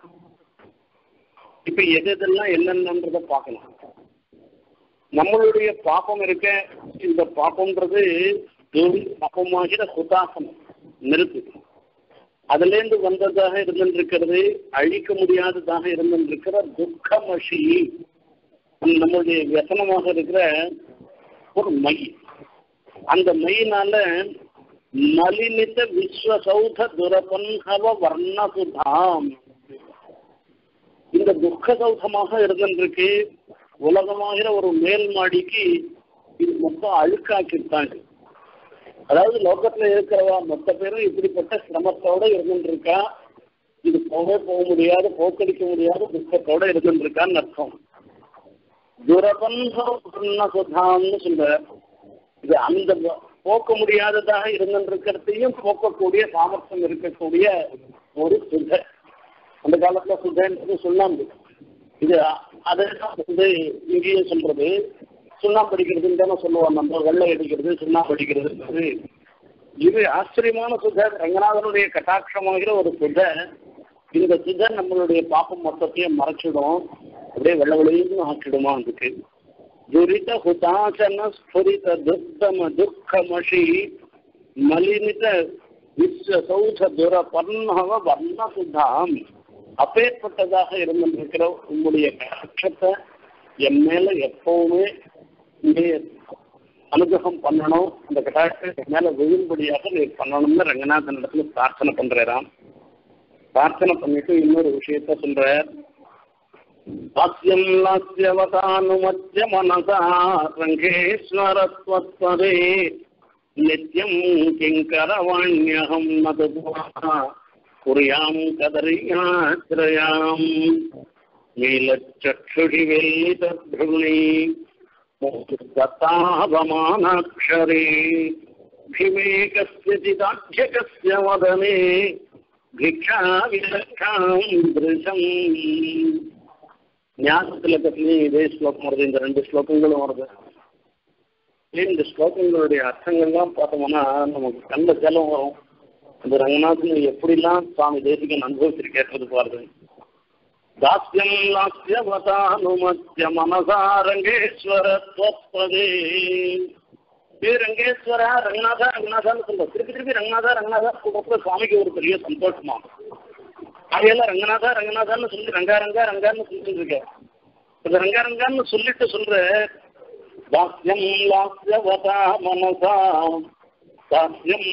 இப்ப எது எதெல்லாம் என்னென்னன்றத பார்க்கணும் நம்மளுடைய பாப்பம் இருக்க இந்த பாப்பம்ன்றது பாப்பமாகிற சுதாசம் நெருப்பு அதுல இருந்து வந்ததாக இருந்திருக்கிறது அழிக்க முடியாததாக இருந்திருக்கிற துக்கமஷி நம்மளுடைய व्यसனமாக இருக்கிற ஒரு மை அந்த மையினால நலினித்த விஸ்வசௌத துரபன்ஹவ வர்ணசுதாம் இந்த துக்க சௌதமாக இருந்திருக்கு உலகமாகிற ஒரு மேல் மாடிக்கு இது மொத்தம் அழுக்காக்கிட்டாங்க அதாவது லோகத்துல இருக்கிறவா மொத்த பேரும் இப்படிப்பட்ட சிரமத்தோட இருந்துருக்கா இது போகவே போக முடியாது போக்கடிக்க முடியாத துக்கத்தோட இருந்துருக்கான்னு அர்த்தம் துரபந்தம்னு சொல்ற இது அந்த போக்க முடியாததாக இருந்திருக்கிறதையும் போக்கக்கூடிய சாமர்த்தியம் இருக்கக்கூடிய ஒரு சுதை அந்த காலத்துல சுதைன்றது சுண்ணாம்பு இது அதான் வந்து இங்கேயும் சொல்றது சுண்ணாம்பு அடிக்கிறதுன்னு தானே சொல்லுவோம் நம்ம வெள்ளை அடிக்கிறது சுண்ணாம்பு அடிக்கிறதுன்றது இது ஆச்சரியமான சுதை ரங்கநாதனுடைய கட்டாட்சமாகிற ஒரு சுதை இந்த சுதை நம்மளுடைய பாப்பம் மொத்தத்தையும் மறைச்சிடும் அப்படியே வெள்ள வெளியும் ஆக்கிடுமா அதுக்கு துரித ஹுதாசன ஸ்புரித துத்தம துக்கமஷி மலினித விஸ்வ சௌத துர பர்ணவ வர்ண சுதாம் அப்பேற்பட்டதாக இருந்திருக்கிற உங்களுடைய கஷ்டத்தை என் மேல எப்பவுமே நீ அனுகிரகம் பண்ணணும் அந்த கட்டாயத்தை மேல விழும்படியாக நீ பண்ணணும்னு ரங்கநாதன் இடத்துல பிரார்த்தனை பண்றாராம் பிரார்த்தனை பண்ணிட்டு இன்னொரு விஷயத்த சொல்ற வாக்கியம் லாஸ்யவதானுமத்திய மனசா ரங்கேஸ்வரத்வத்வதே நித்யம் கிங்கரவாண்யகம் மதுபுவா குரியாம் கதரியாத்ரயாம் நீலச்சक्षुषि वेलितभृणि दत्तावमानाक्षरे भीमेकस्य चिदाढ्यकस्य वदने भिक्षा विलक्षाम् दृशम् ஞாபகத்தில் பற்றியும் இதே ஸ்லோகம் வருது இந்த ரெண்டு ஸ்லோகங்களும் வருது இந்த ஸ்லோகங்களுடைய அர்த்தங்கள்லாம் பார்த்தோம்னா நமக்கு கண்ட ஜலம் வரும் அந்த ரங்கநாதன் எப்படிலாம் சுவாமி தேசிகன் அனுபவிச்சிருக்கிறது பாருங்க தாஸ்யம் லாஸ்யவதானுமத்திய மனசா ரங்கேஸ்வர துவத்பதே ஏ ரங்கேஸ்வரா ரங்கநாதா ரங்கநாதான்னு சொல்ற திருப்பி திருப்பி ரங்கநாதா ரங்கநாதா சொல்றப்ப சுவாமிக்கு ஒரு பெரிய சந்தோஷமா அதையெல்லாம் ரங்கநாதா ரங்கநாதான்னு சொல்லி ரங்கா ரங்கா ரங்கான்னு சொல்லிட்டு இருக்க இந்த ரங்கா ரங்கான்னு சொல்லிட்டு சொல்ற தாஸ்யம் லாஸ்யவதா மனசா தாஸ்யம்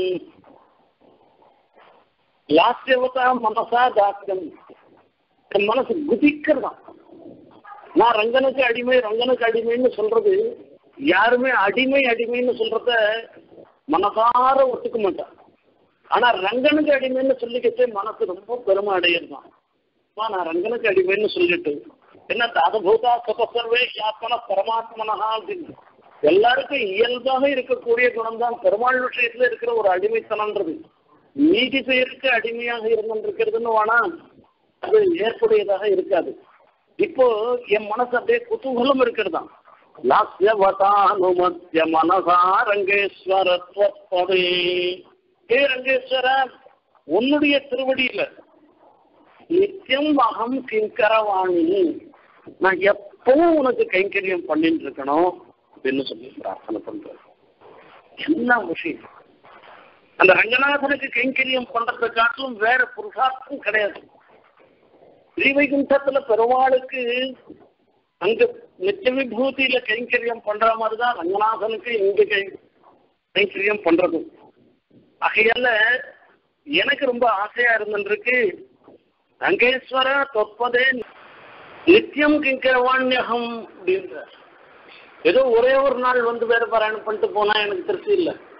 லாஸ்யவதா மனசா தாஸ்யம் என் மனசு குதிக்கிறதான் நான் ரங்கனுக்கு அடிமை ரங்கனுக்கு அடிமைன்னு சொல்றது யாருமே அடிமை அடிமைன்னு சொல்றத மனசார ஒத்துக்க மாட்டான் ஆனா ரங்கனுக்கு அடிமைன்னு சொல்லிக்கிட்டு மனசு ரொம்ப பெருமை அடையிறதான் நான் ரங்கனுக்கு அடிமைன்னு சொல்லிட்டு என்ன தாதபூதா சுபசர்வே ஆத்மன பரமாத்மனஹா அப்படின்னு எல்லாருக்கும் இயல்பாக இருக்கக்கூடிய குணம் தான் பெருமாள் விஷயத்துல இருக்கிற ஒரு அடிமைத்தனம்ன்றது நீதி பெயருக்கு அடிமையாக இருந்திருக்கிறதுன்னு வேணா அது ஏற்புடையதாக இருக்காது இப்போ என் மனசு அப்படியே குதூகலம் இருக்கிறதாம் லாஸ்யவதானுமத்திய மனசா ரங்கேஸ்வரத்வத்பதே ஹே ரங்கேஸ்வர உன்னுடைய திருவடியில நித்தியம் அகம் கிங்கரவாணி நான் எப்பவும் உனக்கு கைங்கரியம் பண்ணிட்டு இருக்கணும் அப்படின்னு சொல்லி பிரார்த்தனை பண்றேன் என்ன விஷயம் அந்த ரங்கநாதனுக்கு கைங்கரியம் பண்றதை காட்டிலும் வேற புருஷார்த்தம் கிடையாது ஸ்ரீவைகுண்டத்துல பெருமாளுக்கு அங்க நித்திய விபூதியில கைங்கரியம் பண்ற மாதிரிதான் ரங்கநாதனுக்கு இங்க கை கைங்கரியம் பண்றது ஆகையால எனக்கு ரொம்ப ஆசையா இருந்துருக்கு ரங்கேஸ்வர தொப்பதே நித்தியம் கிங்கரவாண்யகம் அப்படின்ற ஏதோ ஒரே ஒரு நாள் வந்து வேற பாராயணம் பண்ணிட்டு போனா எனக்கு திருப்தி இல்லை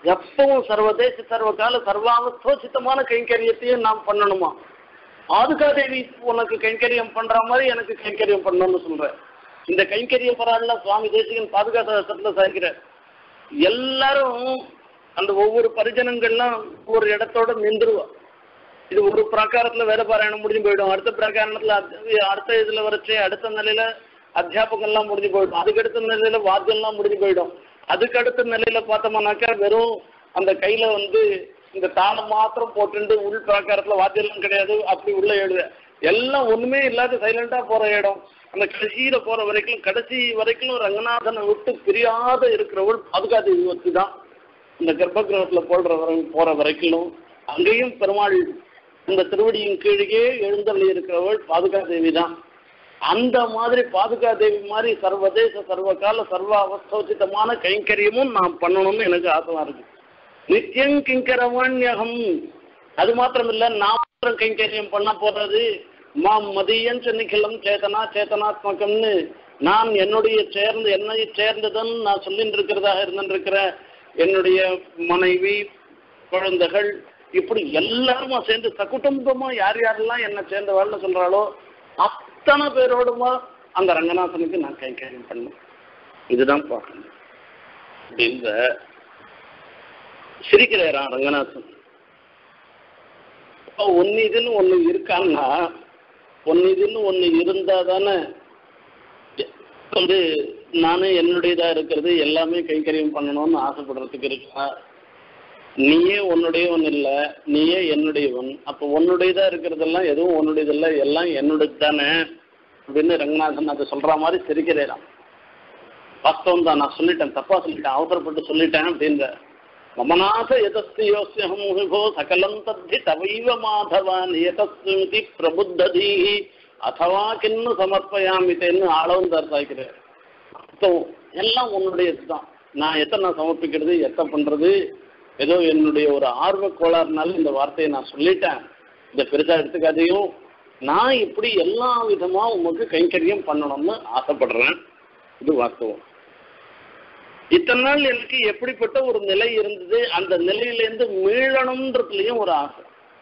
எப்பவும் சர்வதேச சர்வகால சர்வாவஸ்தோசித்தமான கைங்கரியத்தையும் நாம் பண்ணணுமா ஆதுகாதேவி உனக்கு கைங்கரியம் பண்ற மாதிரி எனக்கு கைங்கரியம் பண்ணணும்னு சொல்றேன் இந்த கைங்கரிய பராள்ல சுவாமி தேசிகன் பாதுகாத்த சாய்க்கிற எல்லாரும் அந்த ஒவ்வொரு பரிஜனங்கள்லாம் ஒரு இடத்தோட நின்றுவா இது ஒரு பிரகாரத்துல வேத பாராயணம் முடிஞ்சு போயிடும் அடுத்த பிரகாரணத்துல அத்- அடுத்த இதுல வரைச்சு அடுத்த நிலையில அத்தியாபகம்லாம் முடிஞ்சு போயிடும் அதுக்கு அடுத்த நிலையில வாத்தியம்லாம் முடிஞ்சு போயிடும் அதுக்கு அடுத்த நிலையில பார்த்தோம்னாக்கா வெறும் அந்த கையில வந்து இந்த தாளம் மாத்திரம் போட்டுண்டு உள் பிரகாரத்துல வாத்தியம்லாம் கிடையாது அப்படி உள்ள எழுத எல்லாம் ஒண்ணுமே இல்லாத சைலண்டா போற இடம் அந்த கடைசியில போற வரைக்கும் கடைசி வரைக்கும் ரங்கநாதனை விட்டு பிரியாத இருக்கிறவள் பாதுகாத்து யுவத்து தான் இந்த கர்ப்பகிரகத்துல போடுற வரை போற வரைக்கும் அங்கேயும் பெருமாள் இந்த திருவடியின் கீழே எழுந்தள்ளி இருக்கிறவள் பாதுகா தேவி தான் அந்த மாதிரி பாதுகா தேவி மாதிரி சர்வதேச சர்வகால சர்வ அவஸ்தோசிதமான கைங்கரியமும் நான் பண்ணணும்னு எனக்கு ஆசைமா இருக்கு நித்தியம் கிங்கரவாண்யகம் அது மாத்திரம் இல்ல நான் மாத்திரம் கைங்கரியம் பண்ண போறது மாம் மதியன் நிக்கிலம் சேதனா சேதனாத்மகம்னு நான் என்னுடைய சேர்ந்து என்னை சேர்ந்ததுன்னு நான் சொல்லிட்டு இருக்கிறதாக இருந்துருக்கிற என்னுடைய மனைவி குழந்தைகள் இப்படி எல்லாருமா சேர்ந்து சகுடும்பமா யார் யாரெல்லாம் என்ன சேர்ந்தவாள்னு சொல்றாளோ அத்தனை பேரோடுமா அந்த ரங்கநாதனுக்கு நான் கைங்கரியம் பண்ணேன் இதுதான் பார்க்கணும் அப்படின்ற சிரிக்கிறாராம் ரங்கநாதன் அப்ப ஒன்னு இதுன்னு ஒண்ணு இருக்கான்னா ஒன்னு இதுன்னு ஒண்ணு இருந்தா தானே வந்து நானும் என்னுடையதா இருக்கிறது எல்லாமே கைங்கரியம் பண்ணணும்னு ஆசைப்படுறதுக்கு இருக்கா நீயே உன்னுடையவன் இல்ல நீயே என்னுடையவன் அப்ப உன்னுடையதா இருக்கிறதெல்லாம் எதுவும் உன்னுடையதில்ல எல்லாம் என்னுடையது தானே அப்படின்னு ரங்கநாதன் அதை சொல்ற மாதிரி சிரிக்கிறேன் வாஸ்தவம் தான் நான் சொல்லிட்டேன் தப்பா சொல்லிட்டேன் அவசரப்பட்டு சொல்லிட்டேன் அப்படின்ற மமநாத எதஸ்தி யோசியம் விபோ சகலம் தத்தி தவைவ மாதவான் எதஸ்மிதி பிரபுத்ததி அதவா கிண்ணு சமர்ப்பயாமித்தேன்னு ஆளவந்தார் சாய்க்கிறார் வாஸ்தவம் எல்லாம் உன்னுடையது தான் நான் எத்தனை சமர்ப்பிக்கிறது எத்தனை பண்றது ஏதோ என்னுடைய ஒரு ஆர்வ கோளாறுனால இந்த வார்த்தையை நான் சொல்லிட்டேன் இந்த பெருசா எடுத்துக்காதையும் நான் இப்படி எல்லா விதமா உமக்கு கைங்கரியம் பண்ணணும்னு ஆசைப்படுறேன் இது வாஸ்தவம் இத்தனை நாள் எனக்கு எப்படிப்பட்ட ஒரு நிலை இருந்தது அந்த நிலையிலேருந்து மீளணும்ன்றதுலயும் ஒரு ஆசை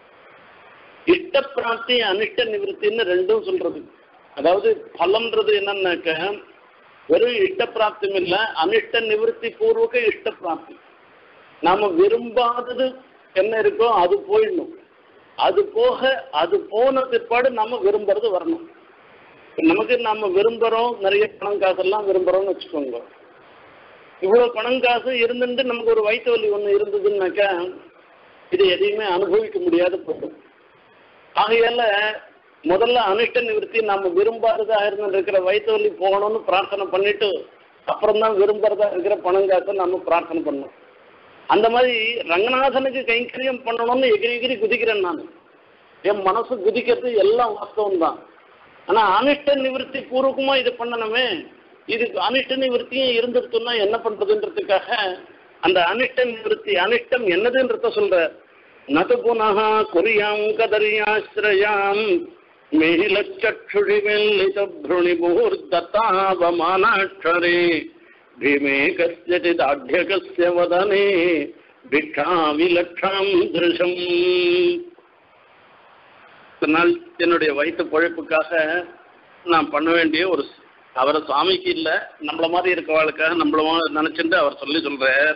இஷ்ட பிராப்தி அனிஷ்ட நிவர்த்தின்னு ரெண்டும் சொல்றது அதாவது பலம்ன்றது என்னன்னாக்க வெறும் இஷ்ட பிராப்தியும் இல்ல அனிஷ்ட நிவர்த்தி பூர்வக இஷ்ட பிராப்தி நாம விரும்பாதது என்ன இருக்கோ அது போயிடணும் அது போக அது போன பிற்பாடு நம்ம விரும்புறது வரணும் நமக்கு நாம விரும்புறோம் நிறைய பணம் காசெல்லாம் விரும்புறோம்னு வச்சுக்கோங்க இவ்வளவு பணம் காசு இருந்துட்டு நமக்கு ஒரு வயிற்று வலி ஒண்ணு இருந்ததுன்னாக்கா இது எதையுமே அனுபவிக்க முடியாத போகும் ஆகையால முதல்ல அனிஷ்ட நிவர்த்தி நம்ம விரும்பாததா இருந்து இருக்கிற வயிற்று வலி போகணும்னு பிரார்த்தனை பண்ணிட்டு அப்புறம் தான் விரும்புறதா இருக்கிற பணம் காசை நம்ம பிரார்த்தனை பண்ணணும் அந்த மாதிரி ரங்கநாதனுக்கு கைங்கரியம் பண்ணணும்னு எகிரி எகிரி குதிக்கிறேன் நான் என் மனசு குதிக்கிறது எல்லாம் வாஸ்தவம் தான் ஆனா அனிஷ்ட நிவர்த்தி பூர்வகமா இது பண்ணணுமே இது அனிஷ்ட நிவர்த்தியும் இருந்துருத்தோம்னா என்ன பண்றதுன்றதுக்காக அந்த அனிஷ்ட நிவர்த்தி அனிஷ்டம் என்னதுன்றத சொல்ற நது புனः குறியாம் கதரியாஸ்ரயாம் மேலச்சक्षुषि मेल्लितभ्रुणिमुहूर्दतावमानाक्षरे भीमे कस्यचिदाढ्यकस्य वदने भिक्षाविलक्षां दृशम् இதனால் என்னுடைய வயிற்று பொழைப்புக்காக நான் பண்ண வேண்டிய ஒரு அவரை சுவாமிக்கு இல்லை நம்மள மாதிரி இருக்கவாளுக்காக நம்மள நினைச்சிட்டு அவர் சொல்லி சொல்றார்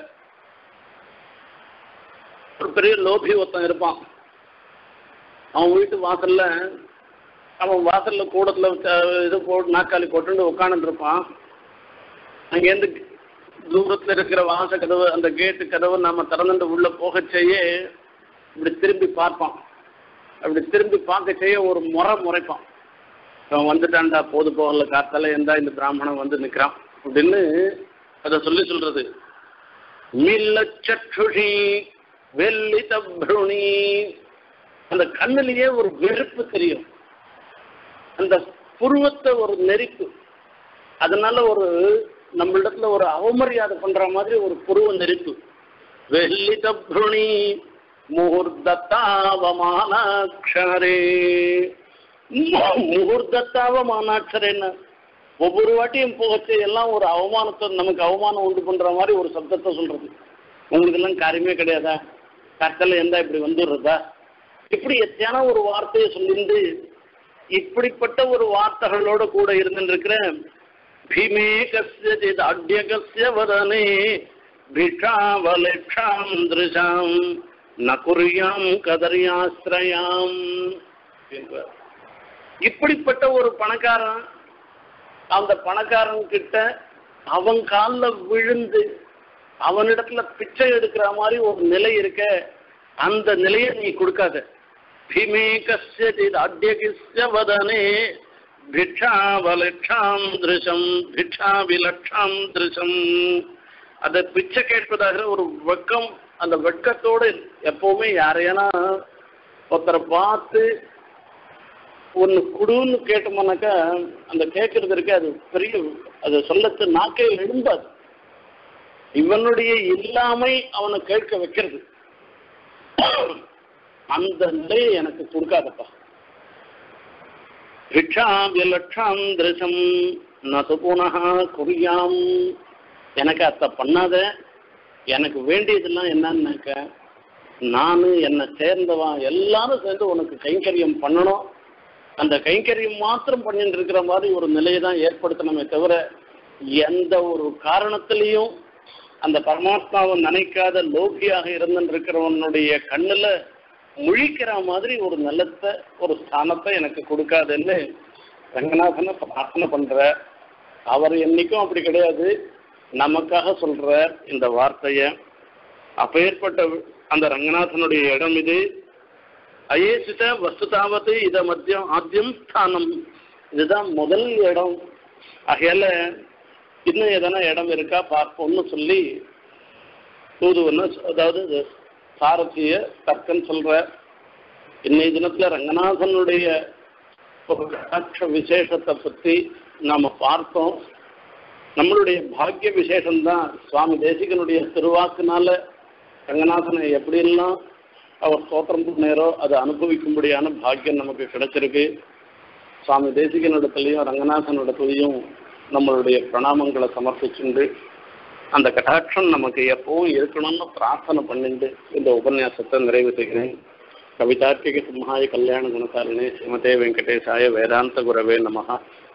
ஒரு பெரிய லோபி ஒருத்தன் இருப்பான் அவன் வீட்டு வாசல்ல அவன் வாசல்ல கூடத்துல வச்ச- இது போட்டு நாக்காளி போட்டுட்டு உட்காந்துட்டு இருப்பான் அங்கேருந்து தூரத்துல இருக்கிற வாச கதவு அந்த கேட்டு கதவு நாம திறந்துட்டு உள்ள போக செய்ய இப்படி திரும்பி பார்ப்பான் அப்படி திரும்பி பார்க்க செய்ய ஒரு முறை முறைப்பான் அவன் வந்துட்டான்டா போது போகல காத்தால எந்தா இந்த பிராமணன் வந்து நிக்கிறான் அப்படின்னு அதை சொல்லி சொல்றது மில்லச்சற்றுஷி வெள்ளி தப்ருணி அந்த கண்ணுலயே ஒரு வெறுப்பு தெரியும் அந்த புருவத்தை ஒரு நெரிப்பு அதனால ஒரு நம்மளிடத்துல ஒரு அவமரியாதை பண்ற மாதிரி ஒரு புருவ நெரிப்பு வெள்ளி தப்ருணி முகூர்த்தத்தாவமானாட்சரே முகூர்த்தத்தாவமானாட்சரேன்னு ஒவ்வொரு வாட்டியும் போகச்சு எல்லாம் ஒரு அவமானத்தை நமக்கு அவமானம் உண்டு பண்ற மாதிரி ஒரு சப்தத்தை சொல்றது உங்களுக்கு எல்லாம் காரியமே கிடையாதா கட்டளை இருந்தா இப்படி வந்துடுறதா இப்படி எத்தையான ஒரு வார்த்தையை சொல்லிருந்து இப்படிப்பட்ட ஒரு வார்த்தைகளோட கூட இருந்துருக்கிற பீமே கசிய அட்யகசிய வதனே பிஷாவலட்சாம் திருஷாம் நகுரியாம் கதரியாஸ்திரயாம் என்பார் இப்படிப்பட்ட ஒரு பணக்காரன் அந்த பணக்காரன் கிட்ட அவன் காலில் விழுந்து அவனிடத்துல பிச்சை எடுக்கிற மாதிரி ஒரு நிலை இருக்க அந்த நிலையை நீ கொடுக்காத பீமே கசிய அட்யகிஸ்ய வதனே பிக்ஷாவலட்சாம் திருஷம் பிக்ஷாவிலட்சாம் திருஷம் அதை பிச்சை கேட்பதாக ஒரு வெக்கம் அந்த வெட்கத்தோடு எப்பவுமே யாரையானா ஒருத்தரை பார்த்து ஒன்று குடுன்னு கேட்டோம்னாக்கா அந்த கேட்கறது இருக்கு அது பெரிய அது சொல்லத்து நாக்கே எழும்பாது இவனுடைய இல்லாமை அவனை கேட்க வைக்கிறது அந்த நிலையை எனக்கு கொடுக்காதப்பா பிக்ஷாவிலட்சாம் திருஷம் நது புனகா குறியாம் எனக்கு அத்தை பண்ணாத எனக்கு வேண்டியதெல்லாம் என்னன்னாக்க நான் என்னை சேர்ந்தவன் எல்லாரும் சேர்ந்து உனக்கு கைங்கரியம் பண்ணணும் அந்த கைங்கரியம் மாத்திரம் பண்ணிட்டு இருக்கிற மாதிரி ஒரு நிலையை தான் ஏற்படுத்தணுமே தவிர எந்த ஒரு காரணத்திலையும் அந்த பரமாத்மாவை நினைக்காத லோகியாக இருந்துட்டு இருக்கிறவனுடைய கண்ணுல முழிக்கிற மாதிரி ஒரு நிலத்தை ஒரு ஸ்தானத்தை எனக்கு கொடுக்காதுன்னு ரங்கநாதனை பிரார்த்தனை பண்ற அவர் என்னைக்கும் அப்படி கிடையாது நமக்காக சொல்ற இந்த வார்த்தைய அப்பேற்பட்ட அந்த ரங்கநாதனுடைய இடம் இது அயேசித வஸ்துதாவத்து இத மத்தியம் ஆத்தியம் ஸ்தானம் இதுதான் முதல் இடம் ஆகையால இன்னும் எதனா இடம் இருக்கா பார்ப்போம்னு சொல்லி தூதுவன்னு அதாவது இது சாரதிய தர்க்கன் சொல்ற இன்னைய தினத்துல ரங்கநாதனுடைய ஒரு கடாட்ச விசேஷத்தை பத்தி நாம பார்த்தோம் நம்மளுடைய பாக்கிய விசேஷம்தான் சுவாமி தேசிகனுடைய திருவாக்குனால ரங்கநாதனை எப்படியெல்லாம் அவர் ஸ்தோத்திரம் பண்ணாரோ அதை அனுபவிக்கும்படியான பாக்கியம் நமக்கு கிடைச்சிருக்கு சுவாமி தேசிகனிடத்துலையும் ரங்கநாதனிடத்துலையும் நம்மளுடைய பிரணாமங்களை சமர்ப்பிச்சுண்டு அந்த கட்டாட்சம் நமக்கு எப்பவும் இருக்கணும்னு பிரார்த்தனை பண்ணிட்டு இந்த உபன்யாசத்தை நிறைவு செய்கிறேன் கவிதார்க்கிக சிம்ஹாய கல்யாண குணசாலினே ஸ்ரீமதே வெங்கடேசாய வேதாந்த குரவே நமஹா